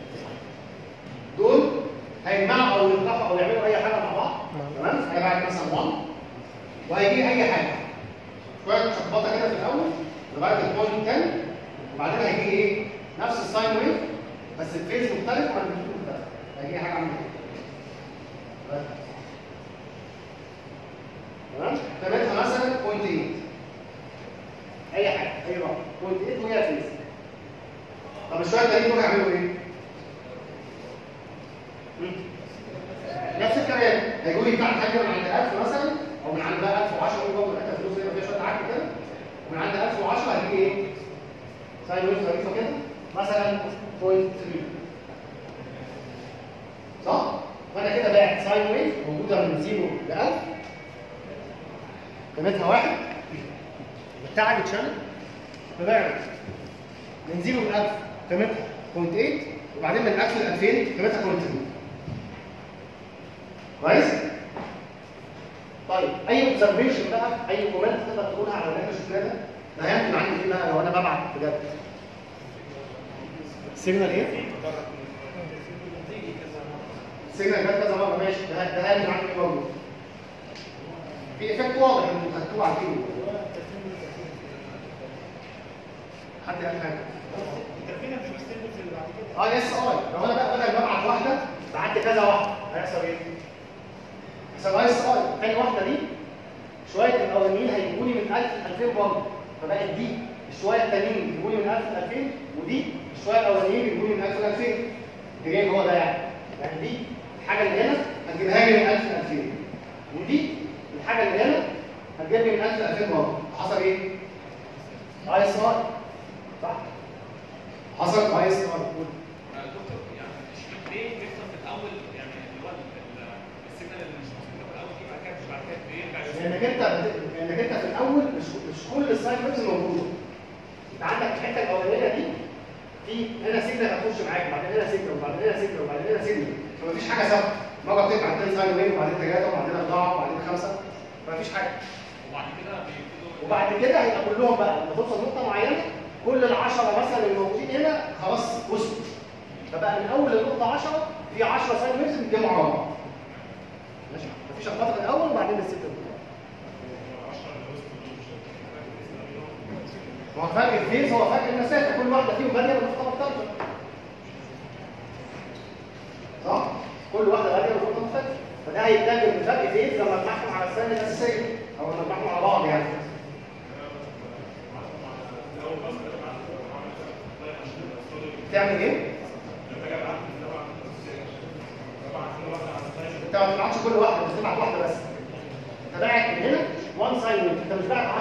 دول هيجمعوا او يطرحوا او يعملوا اي حاجه مع بعض تمام هيبعت مثلا 1 وهيجي اي حاجه شويه شخبطه كده في الاول لغايه البوينت 10 وبعدين هيجي ايه نفس الساين ويف بس الفيز مختلف والماجنتيود مختلف هي حاجه عامله كده بس. تمام قيمتها مثلا 0.8 اي حاجه اي رقم 0.8 وهي فيز طب الشويه التانيين دول هيعملوا ايه؟ مم. نفس الكلام هيقول لي بتاع حاجه من عند 1000 مثلا او من عند بقى 1010 يقول برضه حته فلوس هنا فيها شويه عك كده ومن عند 1010 هتيجي ايه؟ ساين ويف ظريفه كده مثلا 0.3 صح؟ فانا كده باعت ساين ويف موجوده من 0 ل 1000 قيمتها واحد بتاع الشانل فبعت من 0 ل 1000 قيمتها 0.8 وبعدين من 1000 ل 2000 قيمتها 0.3 كويس؟ طيب اي اوبزرفيشن بقى اي كومنت تقدر تقولها على اللي احنا شفناه ده ده هينتج عندي ايه بقى لو انا ببعت بجد سيجنال ايه؟ سيجنال جت كذا مره ماشي ده ده هينتج عندي ايه برضه؟ في افكت واضح انتوا خدتوه عارفينه حد قال حاجه؟ اه يس اه لو انا بقى بدل ما ابعت واحده بعت كذا واحده هيحصل ايه؟ يحصل اي اس اي تاني واحده دي شويه الاولانيين هيجيبوا لي من 1000 ل 2000 برضه فبقت دي الشويه التانيين يجيبوا لي من 1000 ل 2000 ودي الشويه الاولانيين يجيبوا لي من 1000 ل 2000 الجاي هو ده يعني يعني دي الحاجه اللي هنا هتجيبها لي من 1000 ل 2000 ودي الحاجه اللي هنا هتجيب لي من 1000 ل 2000 برضه حصل ايه؟ اي اس اي صح؟ حصل اي اس اي دكتور يعني مش ليه بيحصل في الاول يعني اللي هو السيجنال اللي مش مظبوطه في الاول دي بعد كده مش بعد كده بيرجع لانك انت بت- لانك انت في الاول مش مش كل الساين ويفز موجوده انت عندك الحته الاولانيه دي في هنا سيجنال هتخش معاك وبعدين هنا سيجنال وبعدين هنا سيجنال وبعدين هنا سيجنال فمفيش حاجه ثابته مره بتبعت اثنين ساين ويف وبعدين ثلاثه وبعدين اربعه وبعدين خمسه فمفيش حاجه وبعد كده بيبتدوا وبعد كده هيبقى كلهم بقى لما توصل نقطه معينه كل العشره مثلا اللي موجودين هنا خلاص وصلوا فبقى من اول النقطه 10 في 10 ساين ويفز بيتجمعوا على بعض ماشي مفيش الفتره الاول وبعدين السته بتوع هو فرق الفيز هو فرق المسافه كل واحده فيهم باديه بنقطه مختلفه صح كل واحده باديه بنقطه مختلفه فده هيترجم بفرق فيز لما نجمعهم على السنه الاساسيه او لما نجمعهم على بعض يعني تعمل ايه؟ انت ما بتبعتش كل واحده انت بتبعت واحده بس انت باعت من هنا 1 ساين ويف انت مش باعت 10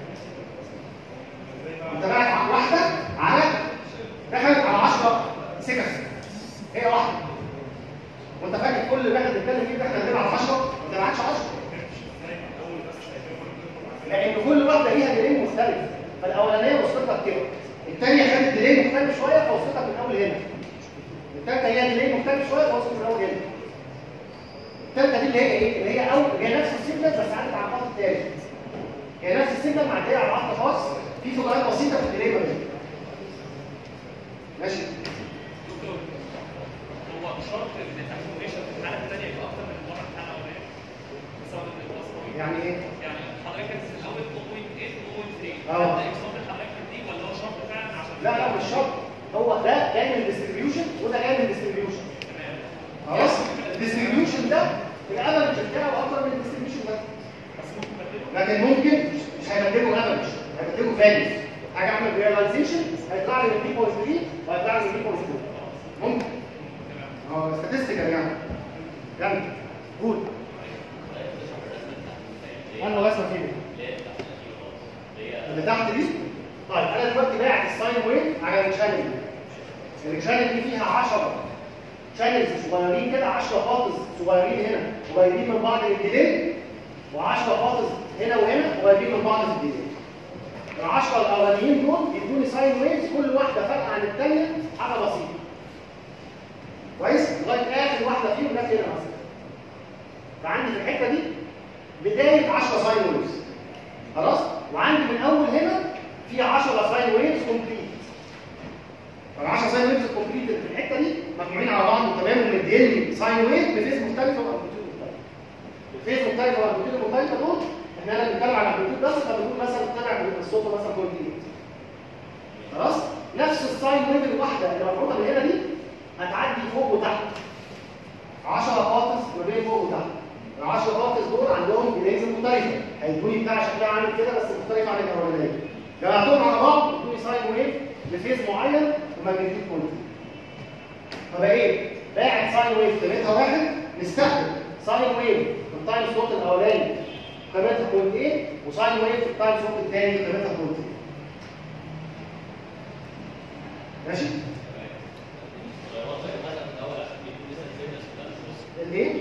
انت باعت واحده على دخلت على 10 سكك هي واحده وانت فاكر كل اللي احنا بنتكلم فيه ده احنا بنبعت 10 ما تبعتش 10 لان كل واحده ليها ديلي مختلف فالاولانيه وصلت لك كده الثانيه خدت ديلي مختلف شويه فوصلت لك من اول هنا الثالثه هي ديلي مختلف شويه فوصلت من اول هنا الثالثه دي اللي هي ايه اللي هي اول هي نفس السيجنال بس عدت على الخط الثالث هي نفس السيجنال معديه على عقد خاص في فروقات بسيطه في الديلي دي ماشي دكتور هو شرط ان الانفورميشن في الحاله الثانيه يبقى اكتر من المره الحاله الاولانيه بسبب ان الباص طويل يعني ايه يعني حضرتك كانت في الاول 2.8 اه. 2.3 ده اكزامبل حضرتك دي ولا هو شرط فعلا عشان لا لا مش شرط هو ده جاي من الديستريبيوشن وده جاي من الديستريبيوشن تمام خلاص الديستريبيوشن ده الافرج بتاعه اكتر من الديستريبيوشن ده بس ممكن تبدله لكن ممكن مش مش هيبدلوا افرج هيبدلوا فاليوز حاجه اعمل ريلايزيشن هيطلع لي من 3.3 وهيطلع لي من 3.2 ممكن اه statistical يعني يعني قول انا رسمه فيه اللي تحت دي طيب انا دلوقتي باعت الساين ويف على الشانل دي الشانل دي فيها 10 شانلز صغيرين كده 10 فاطز صغيرين هنا قريبين من بعض الديلي و10 فاطز هنا وهنا قريبين من بعض في الديلي ال 10 الاولانيين دول بيدوني ساين ويفز كل واحده فارقه عن الثانيه حاجه بسيطه كويس لغايه اخر واحده فيهم جت هنا مثلا فعندي في الحته دي بدايه 10 ساين ويفز خلاص وعندي من اول هنا في 10 ساين ويفز كومبليت فال 10 ساين ويفز كومبليت في الحته دي مجموعين على بعض تمام ومديني ساين ويف بفيز مختلفه وامبليتيود مختلف الفيز مختلفه والامبليتيود مختلفه دول احنا هنا بنتكلم على الامبليتيود بس فبنقول مثلا طلع من الصوت مثلا 0.8 خلاص نفس الساين ويف الواحده اللي مفروضه من هنا دي هتعدي فوق وتحت 10 بارتس ما بين فوق وتحت ال 10 بارتس دول عندهم جنايز مختلفه هيدوني بتاع شكلها عامل كده بس مختلف عن الاولانيه جمعتهم على بعض يدوني ساين ويف لفيز معين وماجنتيود كونتين فبقى ايه؟ باعت ساين ويف قيمتها واحد نستخدم ساين ويف في التايم سلوت الاولاني قيمتها كونت ايه وساين ويف في التايم سلوت الثاني قيمتها كونت ايه ماشي؟ الايه؟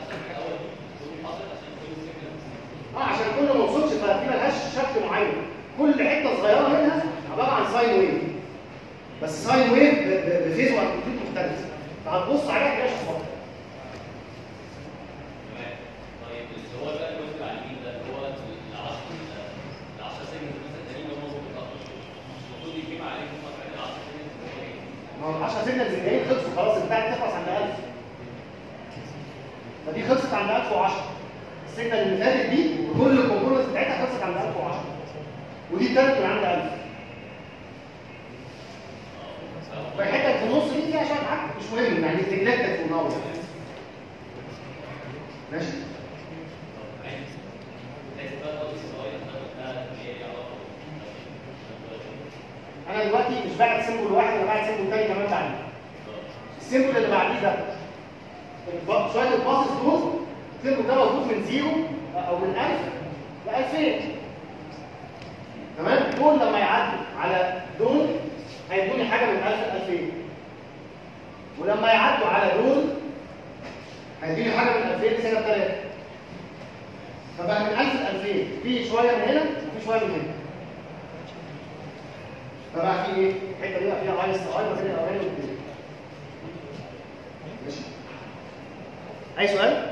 اه عشان كل ما وصلش فدي ملهاش شكل معين كل حته صغيره منها عباره عن ساين ويف بس ساين ويف ب- ب- بفيز وامبليتيود مختلف فهتبص عليها تلاقيها شفافه طيب اللي هو بقى الجزء اللي على اليمين ده اللي هو ال 10 ال 10 سيجمنت مثلا التانيين اللي هم موجودين اكتر المفروض يجمع عليهم مثلا ال 10 سيجمنت اللي هو ايه؟ ما هو ال 10 سيجنالز الجايين خلصوا خلاص البتاع تخلص عند 1000 فدي خلصت عند 1010 السيجنال اللي فاتت دي كل الكومبوننتس بتاعتها خلصت عند 1010 ودي ابتدت من عند 1000 فالحته اللي في النص دي فيها شويه حاجات مش مهم يعني تجلدك في النار ماشي بحيث بقى الاي سي اي ده ايه علاقه انا دلوقتي مش باعت سيمبل واحد انا باعت سيمبل تاني كمان بعديه السيمبل اللي بعديه ده الب- شويه الباسز دول السيمبل ده موجود من زيرو او من 1000 ل 2000 تمام دول لما يعدوا على دول هيدوني حاجه من 1000 ل 2000 ولما يعدوا على دول هيدوني حاجه من 2000 لسنه 3 فبقى من 1000 ل 2000 في شويه من هنا وفي شويه من هنا فبقى في ايه؟ الحته دي بقى فيها اي اس اي ما بين الاولاني والثاني. ماشي. اي سؤال؟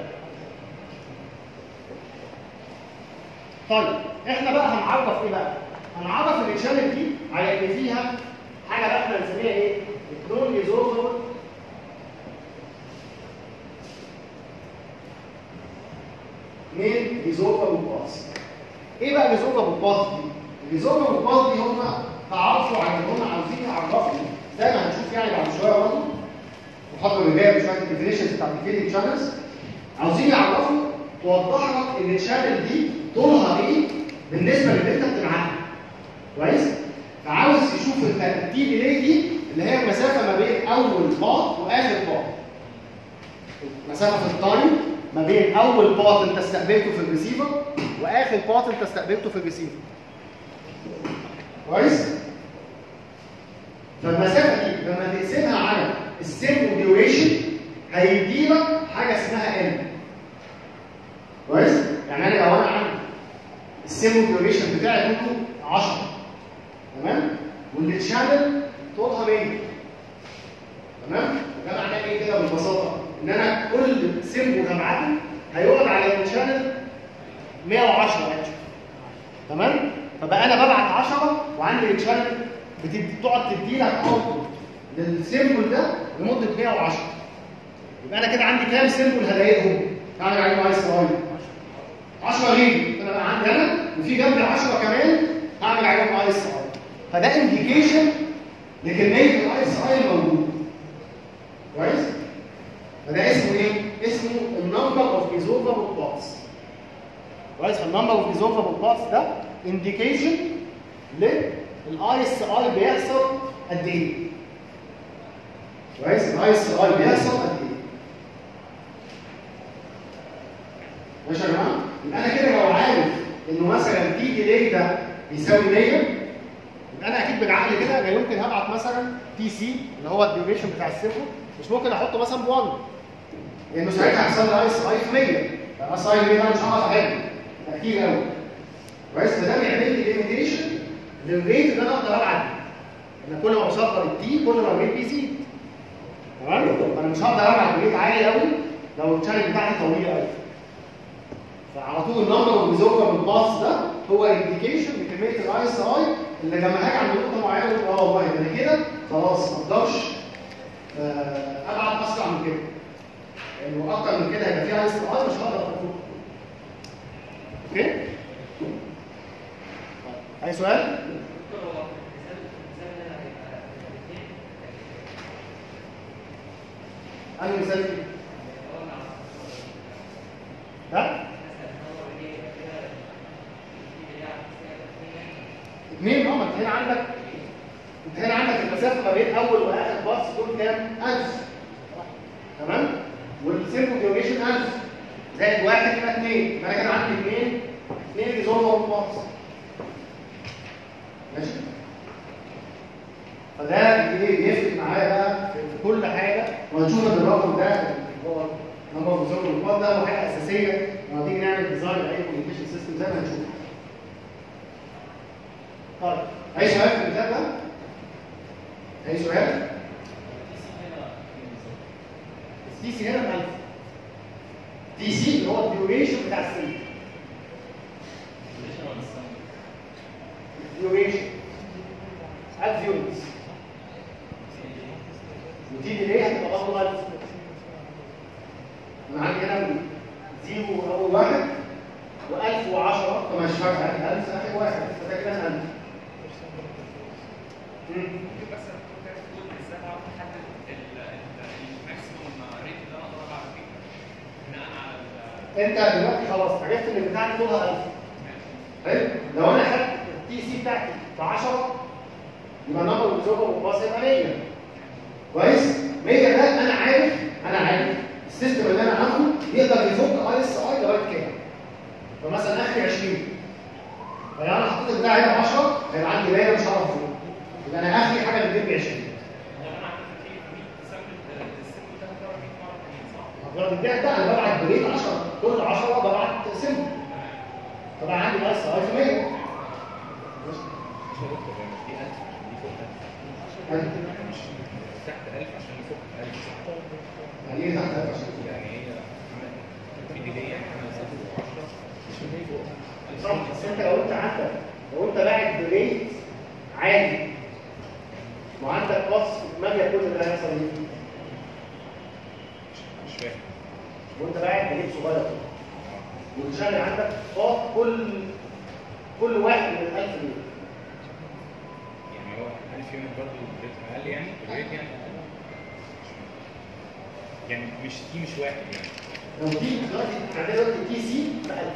طيب احنا بقى هنعرف ايه بقى؟ هنعرف ان الشانل دي على ان فيها حاجه بقى احنا بنسميها ايه؟ الكلون ريزولفر مين ريزولفر باس ايه بقى ريزولفر باس دي؟ الريزولفر باس دي هم تعرفوا عن ان هم عاوزين يعرفوا زي ما هنشوف يعني بعد شويه برضه وحطوا الرجال بشويه الديفينيشنز بتاعت الفيديو شانلز عاوزين يعرفوا توضح لك ان الشانل دي طولها ايه بالنسبه للي انت بتبعتها كويس؟ فعاوز يشوف انت التي ديلي دي اللي هي المسافه ما بين اول بارت واخر بارت مسافه في التايم ما بين اول بارت انت استقبلته في الريسيفر واخر بارت انت استقبلته في الريسيفر كويس فالمسافه دي لما تقسمها على السيمبل ديوريشن هيديلك حاجه اسمها ان كويس يعني انا لو انا عندي السيمبل ديوريشن بتاعي طوله 10 تمام والشانل طولها 100 تمام ده معناه ايه كده ببساطه ان انا كل سيمبل هبعته هيقعد على الشانل 110 اكشن تمام فبقى انا ببعت 10 وعندي الشانل بتقعد تدي لك اوتبوت للسيمبل ده لمده 110 يبقى انا كده عندي كام سيمبل هلاقيهم اعمل عليهم اي اس اي 10 غيري انا بقى عندي انا وفي جنبي 10 كمان هعمل عليهم اي اس اي فده انديكيشن لكميه الاي اس اي الموجود كويس فده اسمه ايه اسمه النمبر اوف ايزوفابل بارتس كويس فالنمبر اوف ايزوفابل بارتس ده انديكيشن للاي اس اي بيحصل قد ايه كويس الاي اس اي بيحصل قد ايه ماشي يا جماعه يبقى انا كده لو عارف انه مثلا تي ديلي ده بيساوي 100 يبقى انا اكيد بالعقل كده لا يمكن هبعت مثلا تي سي اللي هو الديوريشن بتاع السيمبل مش ممكن احطه مثلا ب 1 لانه ساعتها هيحصل لي اي اس اي في 100 الاي اس اي 100 ده مش هعرف احله ده كتير قوي كويس فده بيعمل لي ليميتيشن للريت اللي انا اقدر ابعت ان كل ما بصغر التي كل ما الريت بيزيد تمام فانا مش هقدر ابعت بريت عالي قوي لو الشانل بتاعتي طويله قوي فعلى طول النمبر اوف بيزوفر بالباص ده هو انديكيشن لكميه الاي اس اي اللي لما هاجي عند نقطه معينه اقول اه والله ده انا كده خلاص ما اقدرش آه، ابعت اسرع من كده لانه اكتر من كده هيبقى فيها اي اس اي مش هقدر اخده اوكي اي سؤال؟ دكتور هو الحساب الحساب هنا هيبقى انهي مثال فيه؟ ها؟ اثنين اه ما انت هنا عندك انت هنا عندك المسافه ما بين اول واخر باص دول كام؟ 1000 تمام؟ والسيمبل ديوريشن 1000 زائد واحد يبقى اثنين يبقى انا كده عندي اثنين اثنين ريزولفر باص ماشي؟ فده بي- بيفرق معايا بقى في في كل حاجه وهنشوف ان الرقم ده اللي هو نمبر ريزولفر الباص ده هو حاجه اساسيه لما تيجي نعمل ديزاين لاي كوميونيكيشن سيستم زي ما هنشوف طيب اي سؤال في المثال ده؟ اي سؤال؟ الدي سي هنا ب 1000 دي سي اللي هو الديوريشن بتاع السن الديوريشن 1000 يونتس ودي ديلي هتبقى برضه 1000 انا عندي هنا زيرو اول واحد و1010 فمش فارقه يعني 1000 اخر واحد فده كده 1000 مم. ممكن بس كنت عايز تقول ازاي اعرف احدد الماكسيموم ريت اللي انا اقدر العب فيه بناء على ال- انت دلوقتي خلاص عرفت ان بتاعتي طولها 1000 حلو لو انا خدت التي سي بتاعتي ب 10 يبقى نمبر الزوجه والباص يبقى 100 كويس 100 ده انا عارف انا عارف السيستم اللي انا عامله يقدر يفك اي اس اي لغايه كام فمثلا اخري 20 فلو انا حطيت البتاع هنا 10 هيبقى عندي 100 مش هعرف افوق يبقى انا اخري حاجه بتجيب ب 20 لو انا عملت فيه 100 سامبل السيمبل ده هتعرف 100 مره تانية صح؟ هفضل البيع ده انا ببعت بريد 10 كل 10 ببعت سم طبعا عندي الاس اي في 100 مش تحت 1000 عشان يفك 1000 صح؟ يعني ايه تحت 1000 عشان يعني هي عملت في ديلي يعني عملت 10 مش فوق صح بس انت لو انت عندك لو انت باعت بريد عادي وعندك باص ماليه كل ده هيحصل ايه؟ مش فاهم وانت باعت بريد صغير وتشغل عندك باص كل كل واحد من ال 1000 دول يعني هو 1000 يونت برضه الريت اقل يعني الريت يعني اقل يعني مش دي مش واحد يعني لو دي دلوقتي عندنا دلوقتي تي سي ب 1000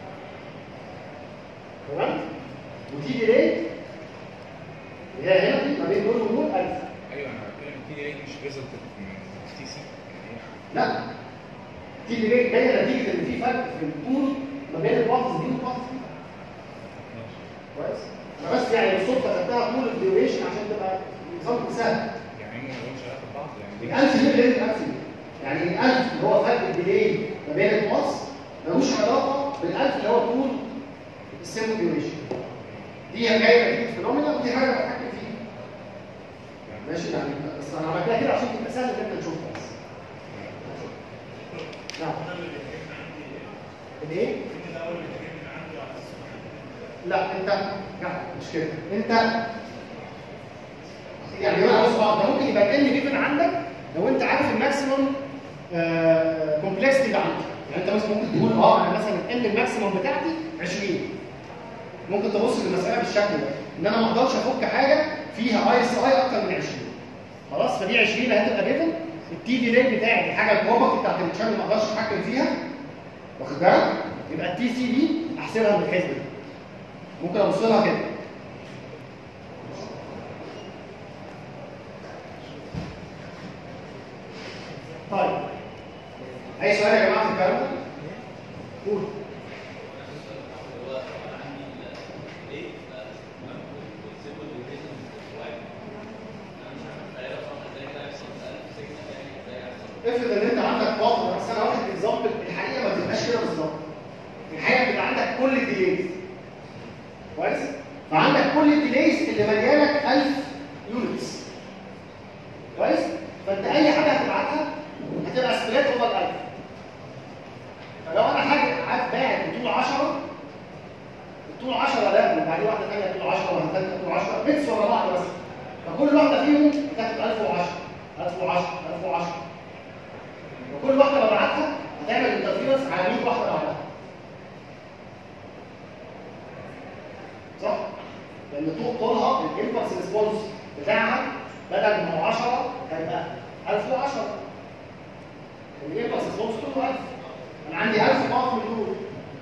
تمام؟ ودي ديلي اللي هي هنا دي ما بين دول ودول 1000 ايوه انا بتكلم التي دي مش ريزلت من تي سي يعني لا دي ديلي جايه نتيجه ان في فرق في الطول ما بين الباص دي والباص دي هي كويس؟ انا بس يعني بالصدفه خدتها طول الديوريشن عشان تبقى نظام سهل يعني هم لو شغال في بعض يعني دي ال 1000 دي غير ال 1000 دي يعني ال 1000 اللي هو فرق الديلي ما بين الباص ملوش علاقه بال 1000 اللي هو طول السيمو ديوريشن دي جايه نتيجه فينومينا ودي حاجه بتحكم فيها ماشي يعني بس انا عملتها كده عشان تبقى سهل ان انت تشوفها بس نعم الايه؟ لا انت لا مش كده انت يعني انا بص بعض ده ممكن يبقى ال جيفن عندك لو انت عارف الماكسيموم كومبلكسيتي اللي عندك يعني انت مثلا ممكن تقول اه انا مثلا ال الماكسيموم بتاعتي 20 ممكن تبص للمساله بالشكل ده ان انا ما اقدرش افك حاجه فيها اي اس اي اكتر من 20 خلاص فدي 20 اللي هتبقى جيفن التي دي ريت بتاعي الحاجه البروبرتي بتاعت الشانل ما اقدرش اتحكم فيها واخد بالك يبقى التي سي دي احسبها من الحسبه دي ممكن ابص لها كده طيب اي سؤال يا جماعه في الكلام ده؟ قول افرض ان انت عندك فتره بس انا واخد اكزامبل الحقيقه ما بتبقاش كده بالظبط الحقيقه بيبقى عندك كل الديليز كويس فعندك كل الديليز اللي مليانك 1000 يونتس كويس فانت اي حاجه هتبعتها هتبقى سبريد اوفر 1000 فلو انا حاجه قعدت باعت بطول 10 الطول 10 ده وبعدين واحده ثانيه طول 10 واحده ثالثه طول 10 ميكس ورا بعض بس فكل واحده فيهم هتاخد 1010 1010 1010 وكل واحده ببعتها هتعمل انترفيرنس على 100 واحده بعدها صح؟ لان طول طولها الامبلس ريسبونس بتاعها بدل ما هو 10 هيبقى 1010 الامبلس ريسبونس كله 1000 انا عندي 1000 باور من دول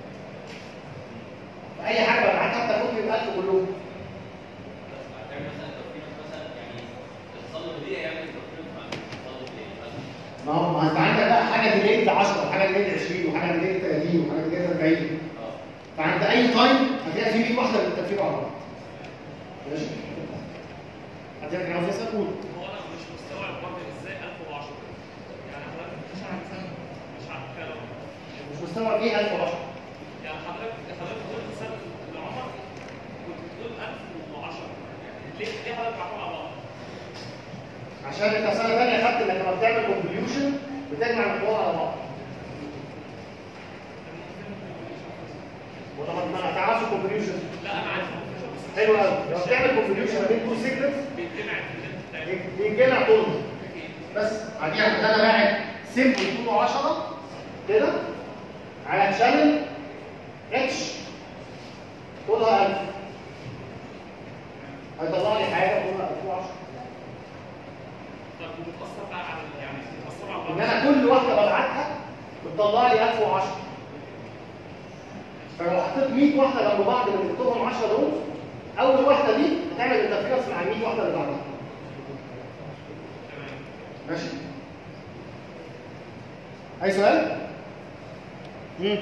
فاي حاجه ببعتها بتاخد لي ال 1000 كلهم هتعمل مثلا تقييم مثلا يعني التصلب دي هيعمل تقييم مع التصلب دي مثلا ما هو ما انت عندك بقى حاجه ديليت 10 وحاجه ديليت 20 وحاجه ديليت 30 وحاجه ديليت 40 اه فعند اي تايم هتلاقي في 100 واحده من التفكير على بعض ماشي هتلاقي كان عاوز يسال قول هو انا مش مستوعب برضه ازاي 1010 يعني حضرتك بتشرح مثلا مش عارف كده مش مستوعب ايه 1010 يعني حضرتك حضرتك قلت سنه العمر كنت بتقول 1010 ليه ليه حضرتك بعتهم على بعض؟ عشان انت في سنه ثانيه خدت انك لما بتعمل كونفوليوشن بتجمع القوى على بعض ولما ما تعرفش كونفوليوشن لا انا عارف حلو قوي لما بتعمل كونفوليوشن ما بين تو سيجنالز بيتجمع في اللينك بتاعي بيجمع طولهم بس بعديها كنت انا باعت سيمبل طوله 10 كده على شانل اتش طولها 1000 هيطلع لي حاجه طولها 1010 طب وبتاثر بقى على يعني بتاثر على ان بعض انا كل واحده ببعتها بتطلع لي 1010 فلو حطيت 100 واحده جنب بعض من كتبهم 10 دول اول واحده دي هتعمل انترفيرنس مع ال 100 واحده اللي بعدها تمام ماشي اي سؤال؟ امم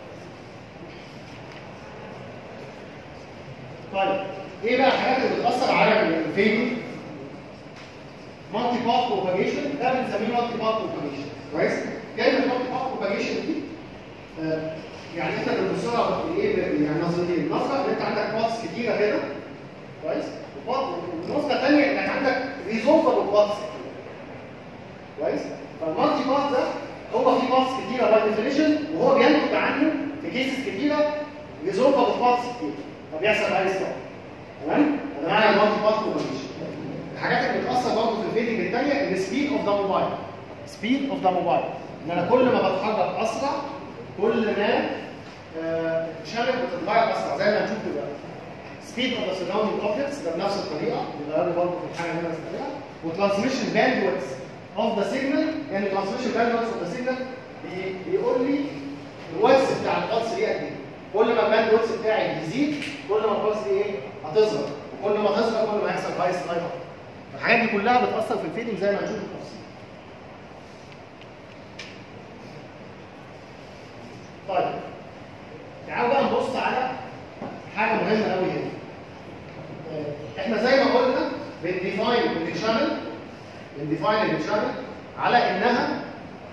طيب ايه بقى الحاجات اللي بتاثر على الفيديو مالتي باث بروباجيشن ده بنسميه مالتي باث بروباجيشن كويس كلمه مالتي باث بروباجيشن دي آه، يعني انت بتبص لها بايه ب- يعني نظرتين نظره ان انت عندك باثs كتيره كده كويس وباث- والنظره الثانيه انك عندك ريزولفبل باثs كويس فالمالتي باث ده هو في باثs كتيره باي ديفينيشن وهو بينتج عنه في كيسز كتيره ريزولفبل باثs كتير فبيحصل عليه ستوب تمام ده معنى المالتي باث بروباجيشن الحاجات اللي بتاثر برضه في الفيدنج الثانيه السبيد اوف ذا موبايل سبيد اوف ذا موبايل ان انا كل ما بتحرك اسرع كل ما الشانل بتتغير اسرع زي ما هنشوف دلوقتي سبيد اوف ذا سراوندينج اوبجكتس ده بنفس الطريقه بيغيروا برضه في الحاجه اللي انا بستخدمها وترانسميشن باندويث اوف ذا سيجنال يعني ترانسميشن باندويث اوف ذا سيجنال بيقول لي الواتس بتاع البلس دي قد ايه كل ما الباندويث بتاعي بيزيد كل ما البلس دي ايه هتصغر وكل ما تصغر كل ما هيحصل رايس لايف الحاجات دي كلها بتاثر في الفيدنج زي ما هنشوف بالتفصيل طيب تعالوا بقى نبص على حاجه مهمه قوي هنا آه، احنا زي ما قلنا بنديفاين الشانل بنديفاين الشانل على انها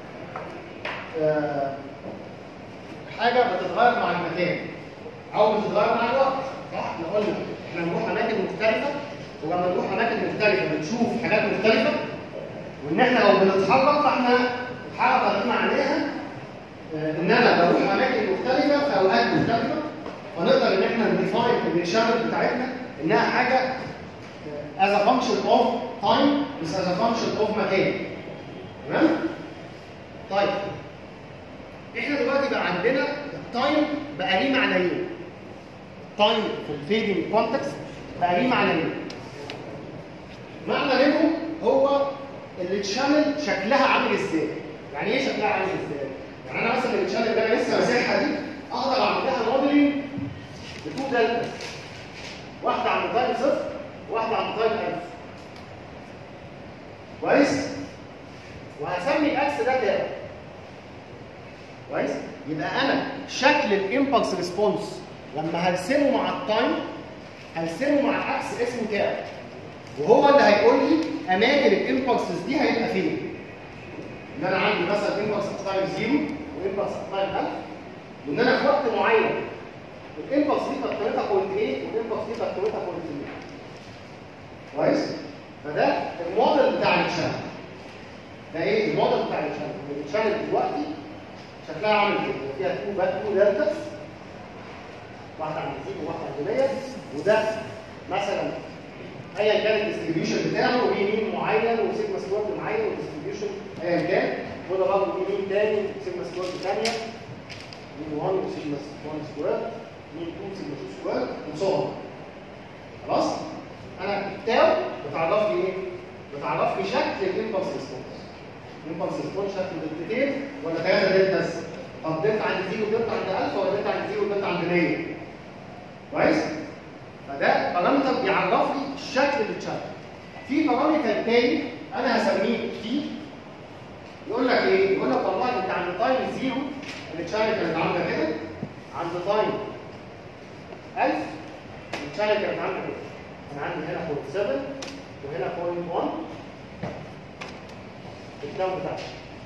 آه، حاجه بتتغير مع المكان او بتتغير مع الوقت صح احنا قلنا احنا بنروح اماكن مختلفه ولما نروح اماكن مختلفه بنشوف حاجات مختلفه وان احنا لو بنتحرك فاحنا الحركه دي معناها آه، ان انا بروح اماكن مختلفه في اوقات مختلفه ونقدر ان احنا نديفاين الشانل بتاعتنا انها حاجه از ا فانكشن اوف تايم مش از ا فانكشن اوف مكان تمام؟ طيب احنا دلوقتي بقى عندنا التايم بقى ليه معنيين تايم في الفيدنج كونتكست بقى ليه معنيين معنى منهم هو التشانل شكلها عامل ازاي يعني ايه شكلها عامل ازاي يعني انا مثلا التشانل اللي انا لسه ماسكها دي اقدر اعمل لها موديلنج بتو دلتا واحده عند تايم صفر وواحده عند تايم 1000 كويس وهسمي الاكس ده تاو كويس يبقى انا شكل الامبلس ريسبونس لما هرسمه مع التايم هرسمه مع الاكس اسمه تاو وهو اللي هيقول لي اماكن الامبلسز دي هيبقى فين ان انا عندي مثلا امبلس تايم 0 وامبلس تايم 1000 وان انا في وقت معين الامبلس دي كانت قيمتها بوينت 8 والامبلس دي كانت قيمتها بوينت 0 كويس فده الموديل بتاع الشانل ده ايه الموديل بتاع الشانل الشانل دلوقتي شكلها عامل كده فيها تو باك تو دلتاس واحده عند 0 وواحده عند 100 وده مثلا ايا كان الديستريبيوشن بتاعه وليه مين معين وسيجما سكوير معين والديستريبيوشن ايا كان وده برضه ليه مين تاني سيجما سكوير ثانيه مين 1 وسيجما 1 سكوير مين 2 سيجما 2 سكوير وصور خلاص انا التاو بتعرف لي ايه؟ بتعرف لي شكل الامبلس ريسبونس امبلس ريسبونس شكل دلتتين ولا ثلاثه دلتاس طب دلتا عند زيرو دلتا عند 1000 ولا دلتا عند زيرو دلتا عند 100 كويس فده بارامتر بيعرف لي الشكل اللي اتشكل في بارامتر تاني انا هسميه تي يقول لك ايه؟ يقول لك والله انت عند تايم زيرو التشانل كانت عامله كده عند تايم 1000 التشانل كانت عامله كده انا عندي هنا 0.7 وهنا 0.1 الكلام بتاعي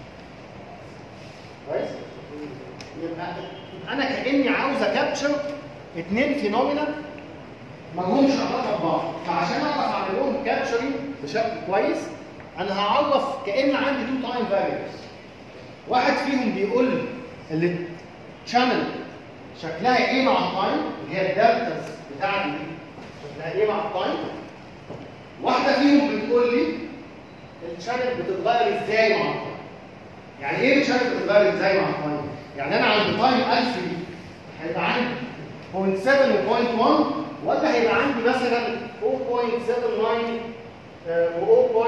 كويس؟ يبقى انا كاني عاوز اكابتشر اثنين فينومينا ما لهمش علاقه ببعض فعشان اعرف اعمل لهم كابتشرنج بشكل كويس انا هعرف كان عندي تو تايم فاريبلز واحد فيهم بيقول اللي الشانل شكلها ايه مع التايم اللي هي الدلتاز بتاعتي دي شكلها ايه مع التايم واحده فيهم بتقول لي الشانل بتتغير ازاي مع التايم يعني ايه الشانل بتتغير ازاي مع التايم يعني انا عند تايم 1000 دي هيبقى عندي 0.7 و 0.1 ولا هيبقى عندي مثلا 0.79 و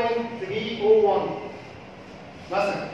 0.301 مثلا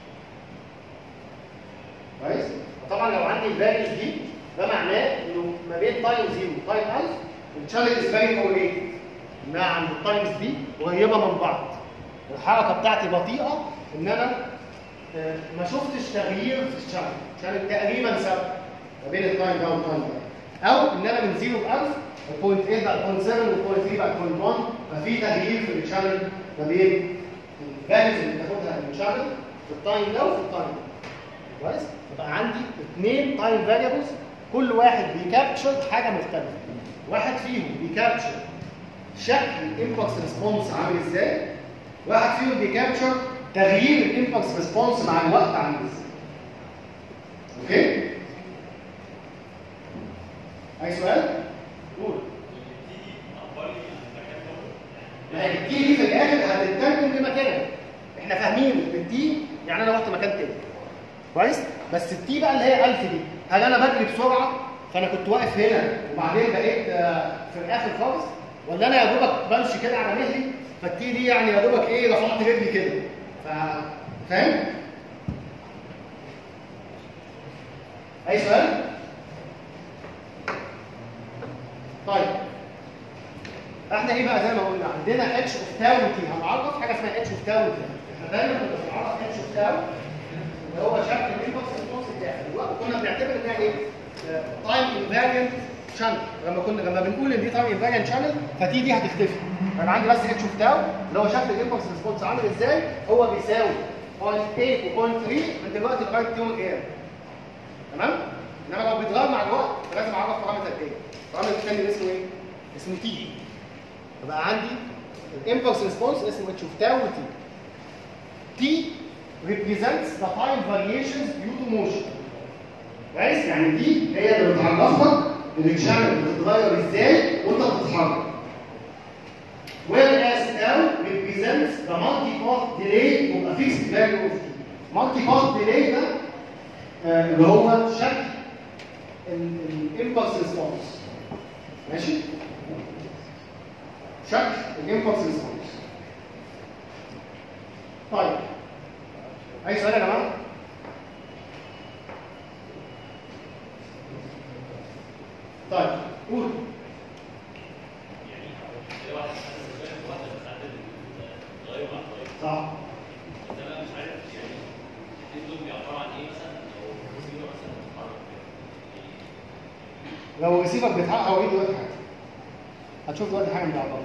كويس طبعا لو عندي الفاليوز دي ده معناه انه ما بين تايم 0 وتايم 1000 الشانل از فيري كوريليتد انها عند التايمز دي قريبه من بعض الحركه بتاعتي بطيئه ان انا آه، ما شفتش تغيير في الشانل الشانل تقريبا ثابت ما بين التايم ده والتايم ده او ان انا من 0 ل 1000 البوينت 8 بقى البوينت 7 والبوينت 3 بقى البوينت 1 ففي تغيير في الشانل ما بين الفاليوز اللي بتاخدها من الشانل في التايم ده وفي التايم ده كويس يبقى عندي اثنين تايم فاريبلز كل واحد بيكابتشر حاجه مختلفه واحد فيهم بيكابتشر شكل الامبلس ريسبونس عامل ازاي واحد فيهم بيكابتشر تغيير الامبلس ريسبونس مع الوقت عامل ازاي اوكي اي سؤال قول ما هي التي دي في الاخر هتترجم لمكانها احنا فاهمين ان التي يعني انا رحت مكان تاني كويس بس التي بقى اللي هي 1000 دي هل انا بجري بسرعه فانا كنت واقف هنا وبعدين بقيت آه، في الاخر خالص ولا انا يا دوبك بمشي كده على مهلي فالتي دي يعني يا دوبك ايه رفعت رجلي كده ف فاهم؟ اي سؤال؟ طيب احنا ايه بقى زي ما قلنا عندنا اتش اوف تاو تي هنعرف حاجه اسمها اتش اوف تاو تي احنا دايما كنا بنعرف اتش اوف تاو اللي هو شكل الانبوكس ريسبونس بتاعي دلوقتي كنا بنعتبر انها ايه؟ تايم انفاريانت شانل لما كنا لما بنقول ان دي تايم انفاريانت شانل فتي دي هتختفي انا عندي بس اتش اوف تاو اللي هو شكل الانبوكس ريسبونس عامل ازاي هو بيساوي 0.8 و 0.3 من دلوقتي لغايه يوم القيامه تمام؟ انما لو بيتغير مع الوقت فلازم اعرف بارامتر تاني البارامتر التاني اسمه ايه؟ اسمه تي يبقى عندي الامبلس ريسبونس اسمه اتش اوف تاو تي تي represents the time variations due to motion كويس يعني دي هي اللي بتعرفك الشانل بتتغير ازاي وانت بتتحرك whereas L represents the multi-path delay of a fixed value of t multi-path delay ده آه، اللي هو شكل الامبلس ريسبونس ماشي شكل الامبلس ريسبونس طيب اي سؤال يا جماعه طيب قول صح لو الريسيفر بيتحقق هو ايه دلوقتي حاجه هتشوف دلوقتي حاجه من الاعضاء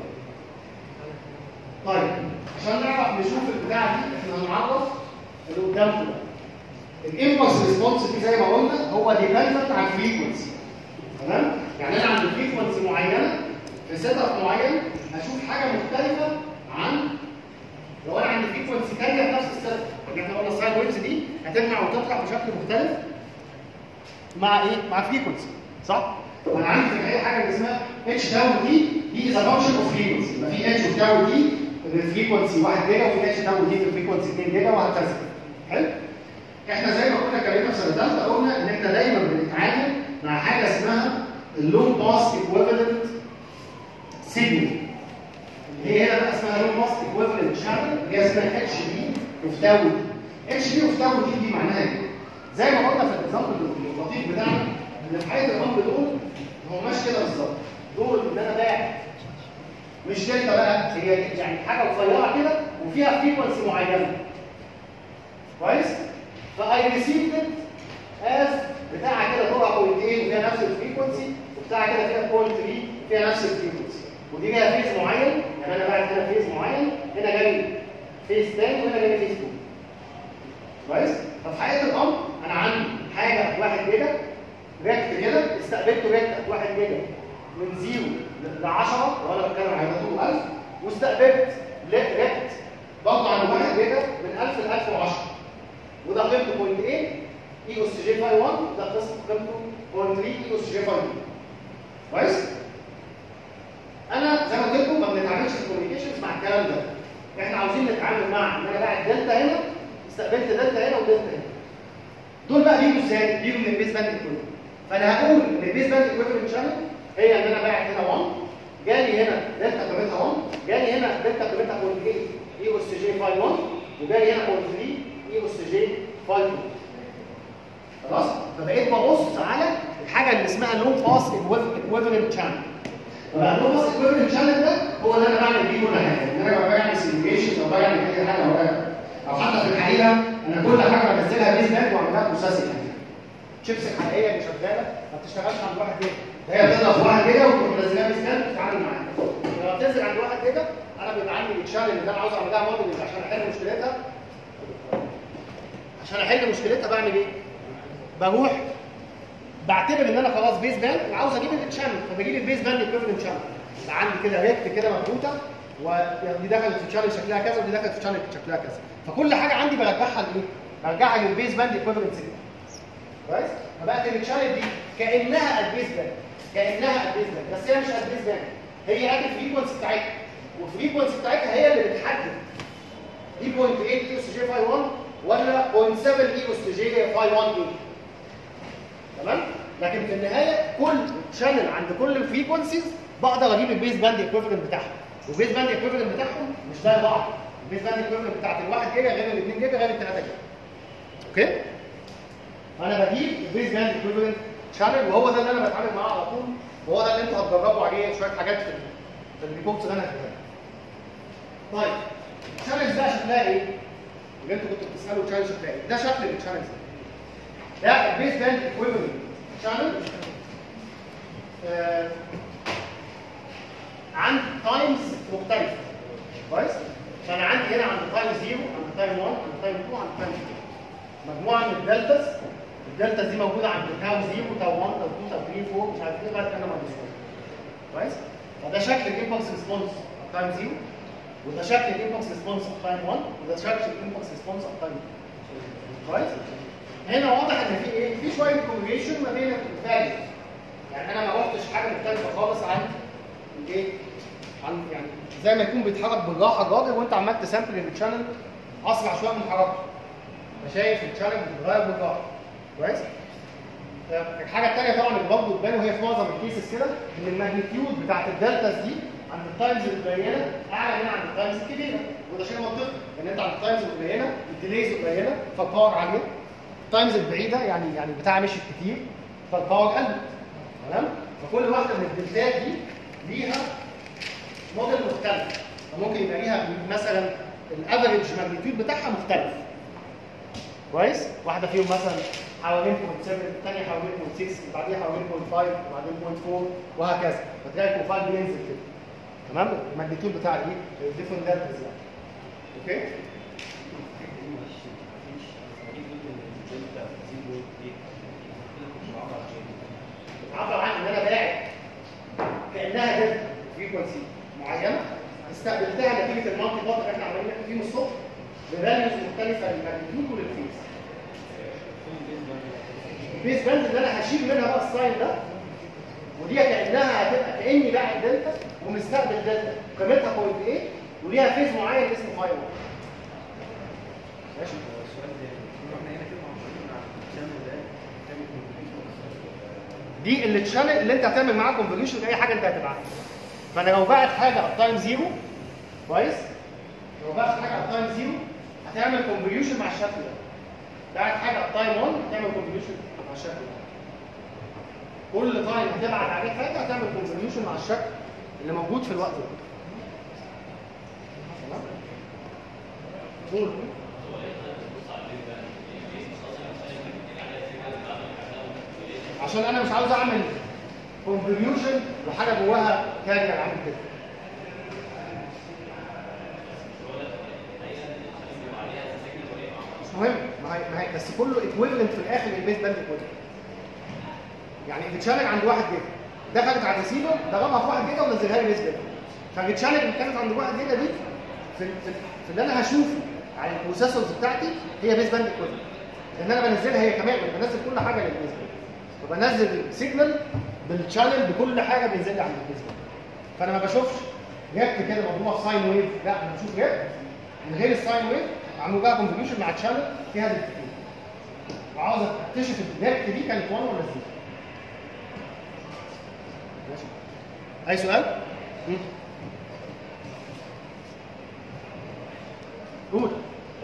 طيب عشان نعرف نشوف البتاعه دي احنا هنعرف اللي قدامكم ده الامبلس ريسبونس دي زي ما قلنا هو ديبندنت على الفريكونسي تمام يعني انا عند فريكونسي معينه في سيت اب معين هشوف حاجه مختلفه عن لو انا عندي فريكونسي ثانيه في نفس السيت اب احنا قلنا الساين ويفز دي هترجع وتطلع بشكل مختلف مع ايه؟ مع فريكونسي صح؟ وانا عندي في الحقيقه حاجه اسمها اتش تاو دي دي از فانكشن اوف فريكونسي يبقى في اتش تاو دي في الفريكونسي 1 جيجا وفي اتش تاو دي في الفريكونسي 2 جيجا وهكذا حلو؟ احنا زي ما كنا اتكلمنا في سنه ثالثه قلنا ان احنا دايما بنتعامل مع حاجه اسمها اللون باس ايكويفالنت سيجنال اللي هي هنا بقى اسمها لون باس ايكويفالنت شانل اللي هي اسمها اتش دي اوف تاو دي اتش بي وفتاح روتين دي معناها ايه؟ زي ما قلنا في الاكزامبل اللطيف بتاعنا ان في حقيقه الامر دول هو ماشي كده بالظبط دول ان انا باع مش دلتا بقى هي يعني حاجه رفيعه كده وفيها فريكونسي معينه كويس؟ فاي ريسيفد از بتاعها كده طلع بوينتين وفيها نفس الفريكونسي وبتاعها كده فيها بوينت 3 وفيها نفس الفريكونسي ودي ليها فيز معين يعني انا بعت هنا فيز معين هنا جاي فيز تاني وهنا جاي فيز 2 كويس؟ ففي حقيقه الامر انا عندي حاجه 1 جيجا ريكت كده استقبلته ريكت 1 جيجا من 0 ل 10 لو انا بتكلم على 1000 واستقبلت ريكت برضه عن 1 جيجا من 1000 ل 1010 وده قيمته بوينت 8 اي اس جي فاي 1 ده قيمته بوينت 3 اي اس جي فاي 2 كويس؟ انا زي ما قلت لكم ما بنتعاملش في الكوميونيكيشنز مع الكلام ده احنا عاوزين نتعامل مع ان انا باعت دلتا هنا استقبلت دلتا هنا ودلتا هنا دول بقى بيجوا ازاي؟ بيجوا من البيس باند ايكويفالنت فانا هقول ان البيس باند ايكويفالنت شانل هي ان انا باعت هنا 1 جالي هنا دلتا قيمتها 1 جالي هنا دلتا قيمتها 0.8 اي اس جي فاي 1 وجالي هنا 0.3 اي اس جي فاي 2 خلاص فبقيت ببص على الحاجه اللي اسمها لو باس ايكويفالنت شانل يبقى اللو باس ايكويفالنت شانل ده هو اللي انا بعمل بيه كل حاجه ان انا بعمل سيميوليشن او بعمل اي حاجه او او حتى في الحقيقه انا كل حاجه بنزلها بيز باند واعملها بروسيسنج الشيبس الحقيقيه اللي شغاله ما بتشتغلش عند واحد جيجا هي بتطلع في واحد جيجا وتروح منزلها بيز باند وتتعامل معاها لما بتنزل عند واحد جيجا انا بيبقى عندي الشانل اللي انا عاوز اعملها موديل عشان احل مشكلتها عشان احل مشكلتها بعمل ايه؟ بروح بعتبر ان انا خلاص بيز باند وعاوز اجيب الشانل فبجيب البيز باند ايكويفالنت شانل يبقى عندي كده ريكت كده مبعوثه ودي دخلت في شانل شكلها كذا ودي دخلت في شانل شكلها كذا فكل حاجه عندي برجعها لايه؟ برجعها للبيز باند ايكويفالنت سيجنال كويس؟ فبقت الشانل دي كانها البيز باند كانها البيز باند بس هي مش البيز باند هي قد الفريكونسي بتاعتها والفريكونسي بتاعتها هي اللي بتحدد دي 0.8 اي اس جي فاي 1 ولا 0.7 اي اس جي فاي 1 اي تمام لكن في النهايه كل شانل عند كل الفريكونسيز بقدر اجيب البيز باند ايكويفالنت بتاعهم والبيز باند ايكويفالنت بتاعهم مش زي بعض البيز باند ايكويفالنت بتاعت ال1 جيجا غير ال2 جيجا غير ال3 جيجا اوكي انا بجيب البيز باند ايكويفالنت شانل وهو ده اللي انا بتعامل معاه على طول وهو ده اللي انتوا هتجربوا عليه شويه حاجات في في الريبورتس اللي انا هكتبها طيب الشانلز ده شكلها ايه؟ اللي انتوا كنتوا بتسالوا الشانل شكلها ايه؟ ده شكل الشانلز ده البيز باند ايكويفالنت شانل عند تايمز مختلفه كويس فانا عندي هنا عند تايم 0 عند تايم 1 عند تايم 2 عند تايم 3 مجموعه من الدلتاز الدلتاز دي موجوده عند تاو 0 تاو 1 تاو 2 تاو 3 4 مش عارف ايه لغايه انا ما كويس فده شكل الامبلس ريسبونس تايم 0 وده شكل الامبلس ريسبونس تايم 1 وده شكل الامبلس ريسبونس تايم 2 كويس هنا واضح ان في ايه في شويه كومبينيشن ما بين الفاليوز يعني انا ما رحتش حاجه مختلفه خالص عن الايه عن يعني زي ما يكون بيتحرك بالراحه الراجل وانت عمال تسامبل الشانل اسرع شويه من حركته فشايف الشانل بيتغير بالراحه كويس الحاجه الثانيه طبعا اللي برضه تبان وهي في معظم الكيسز كده ان الماجنتيود بتاعت الدلتاز دي عند التايمز القليله اعلى من عند التايمز الكبيره وده شيء منطقي ان انت عند التايمز القليله الديليز قليله فالباور عاليه التايمز البعيده يعني يعني بتاع مشي كتير فالباور قلت تمام فكل واحده من الدلتات دي ليها موديل مختلف فممكن يبقى ليها مثلا الافريج ماجنتيود بتاعها مختلف كويس واحده فيهم مثلا حوالين 0.7 الثانيه حوالين 0.6 بعديها حوالين 0.5 وبعدين 0.4 وهكذا فتلاقي البروفايل بينزل كده تمام الماجنتيود بتاع ايه الديفرنت دلتاز يعني اوكي عبر عن ان انا باعت كانها دلتا فريكونسي معينه استقبلتها نتيجه المالتي بات اللي احنا عملنا فيه من الصبح بفاليوز مختلفه للماجنتيود وللفيز البيس باند اللي انا هشيل منها بقى الساين ده ودي كانها هتبقى كاني باعت دلتا ومستقبل دلتا قيمتها 0.8 وليها فيز معين اسمه فاي 1 ماشي دي اللي تشانل اللي انت هتعمل معاها كونفوليوشن لاي حاجه انت هتبعتها فانا لو بعت حاجه على التايم زيرو كويس لو بعت حاجه على التايم زيرو هتعمل كونفوليوشن مع الشكل ده بعت حاجه التايم 1 تعمل كونفوليوشن مع الشكل ده كل تايم هتبعت عليه حاجه هتعمل كونفوليوشن مع الشكل اللي موجود في الوقت ده تمام قول عشان انا مش عاوز اعمل كونفوليوشن لحاجه جواها كارير عامل كده مش مهم ما هي ما هي بس كله ايكويفالنت في الاخر للبيس باند ايكويفالنت يعني التشالنج عند واحد جيجا دخلت على الريسيفر ضربها في واحد جيجا ونزلها لي بيس باند فالتشالنج اللي كانت عند واحد جيجا دي في, في, في اللي انا هشوفه على البروسيسورز بتاعتي هي بيس باند ايكويفالنت لان انا بنزلها هي كمان أنا بنزل كل حاجه للبيس باند وبنزل سيجنال بالشانل بكل حاجه بينزل لي عند البيس باند فانا ما بشوفش جت كده مضروبه في ساين ويف لا انا بشوف جت من غير الساين ويف عملوا بقى كونفوليوشن مع الشانل فيها ديتكتور وعاوز اكتشف الديتكت دي كانت 1 ولا 0 ماشي اي سؤال؟ مم. قول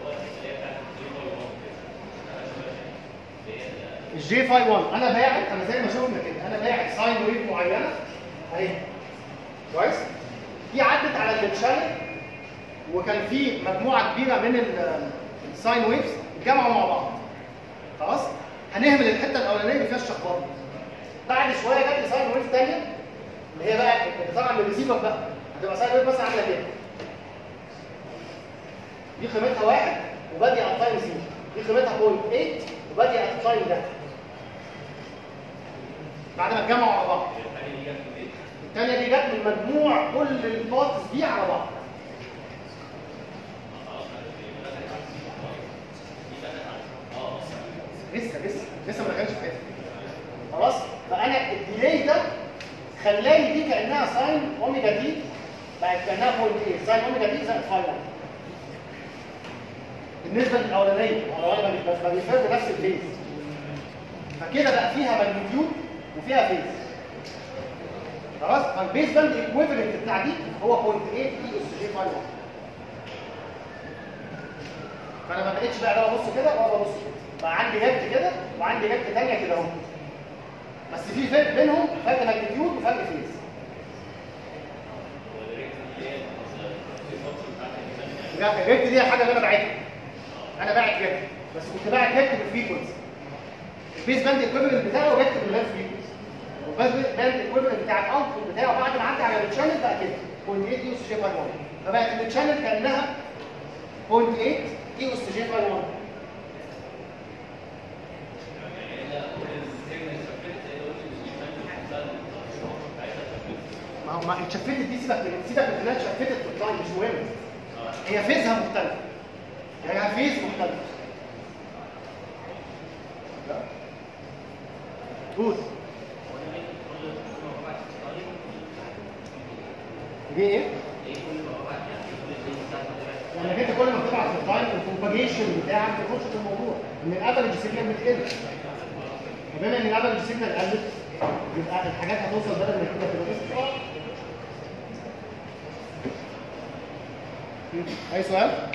الجي فاي 1 انا باعت انا زي ما شفنا كده انا باعت ساين ويف معينه اهي كويس دي عدت على الشانل وكان في مجموعه كبيره من ال- الساين ويفز اتجمعوا مع بعض خلاص هنهمل الحته الاولانيه اللي فيها الشخبطه بعد شويه جت لي ساين ويف ثانيه اللي هي بقى اللي طالعه من الريسيفر بقى هتبقى ساين ويف مثلا عامله كده دي قيمتها واحد وبادئه على التايم زيرو دي قيمتها 0.8 وبادئه على التايم ده بعد ما اتجمعوا مع بعض الثانيه دي جت من مجموع كل البارتس دي على بعض لسه لسه لسه ما دخلش في حته خلاص فانا الديلي ده خلاني دي كانها ساين اوميجا تي بقت كانها بوينت ايه ساين اوميجا تي زائد فاي 1 بالنسبه للاولانيه الاولانيه بس ما بيفرق نفس الفيز فكده بقى فيها ماجنتيود وفيها فيز خلاص فالبيس باند ايكويفالنت بتاع دي هو 0.8 اي اس جي فاي 1 فانا ما بقتش بقى لا ببص كده ولا ببص كده بقى عندي هيد كده وعندي هيد ثانيه كده اهو بس في فرق بينهم فرق ماجنتيود وفرق فيز لا الريكت دي الحاجه اللي انا باعتها انا باعت ريكت بس كنت باعت ريكت بالفريكونسي البيس باند ايكويفالنت بتاعه ريكت باللان فريكونسي والبيس باند ايكويفالنت بتاع الاوتبوت بتاعه بعد ما عدى على الشانل بقى كده 0.8 اي اس جي فاي 1 فبقت الشانل كانها 0.8 اي اس جي فاي 1 ما هو ما اتشفتت دي سيبك من سيبك من انها اتشفتت في التايم مش مهم هي فيزها مختلف هي فيز مختلف جود دي ايه؟ لانك انت كل ما بتبعت في التايم الكومباجيشن بتاعك بيخش في الموضوع ان الافرج سيجنال بتقل فبما ان الافرج سيجنال قلت يبقى الحاجات هتوصل بدل ما كده تبقى بس اي سؤال؟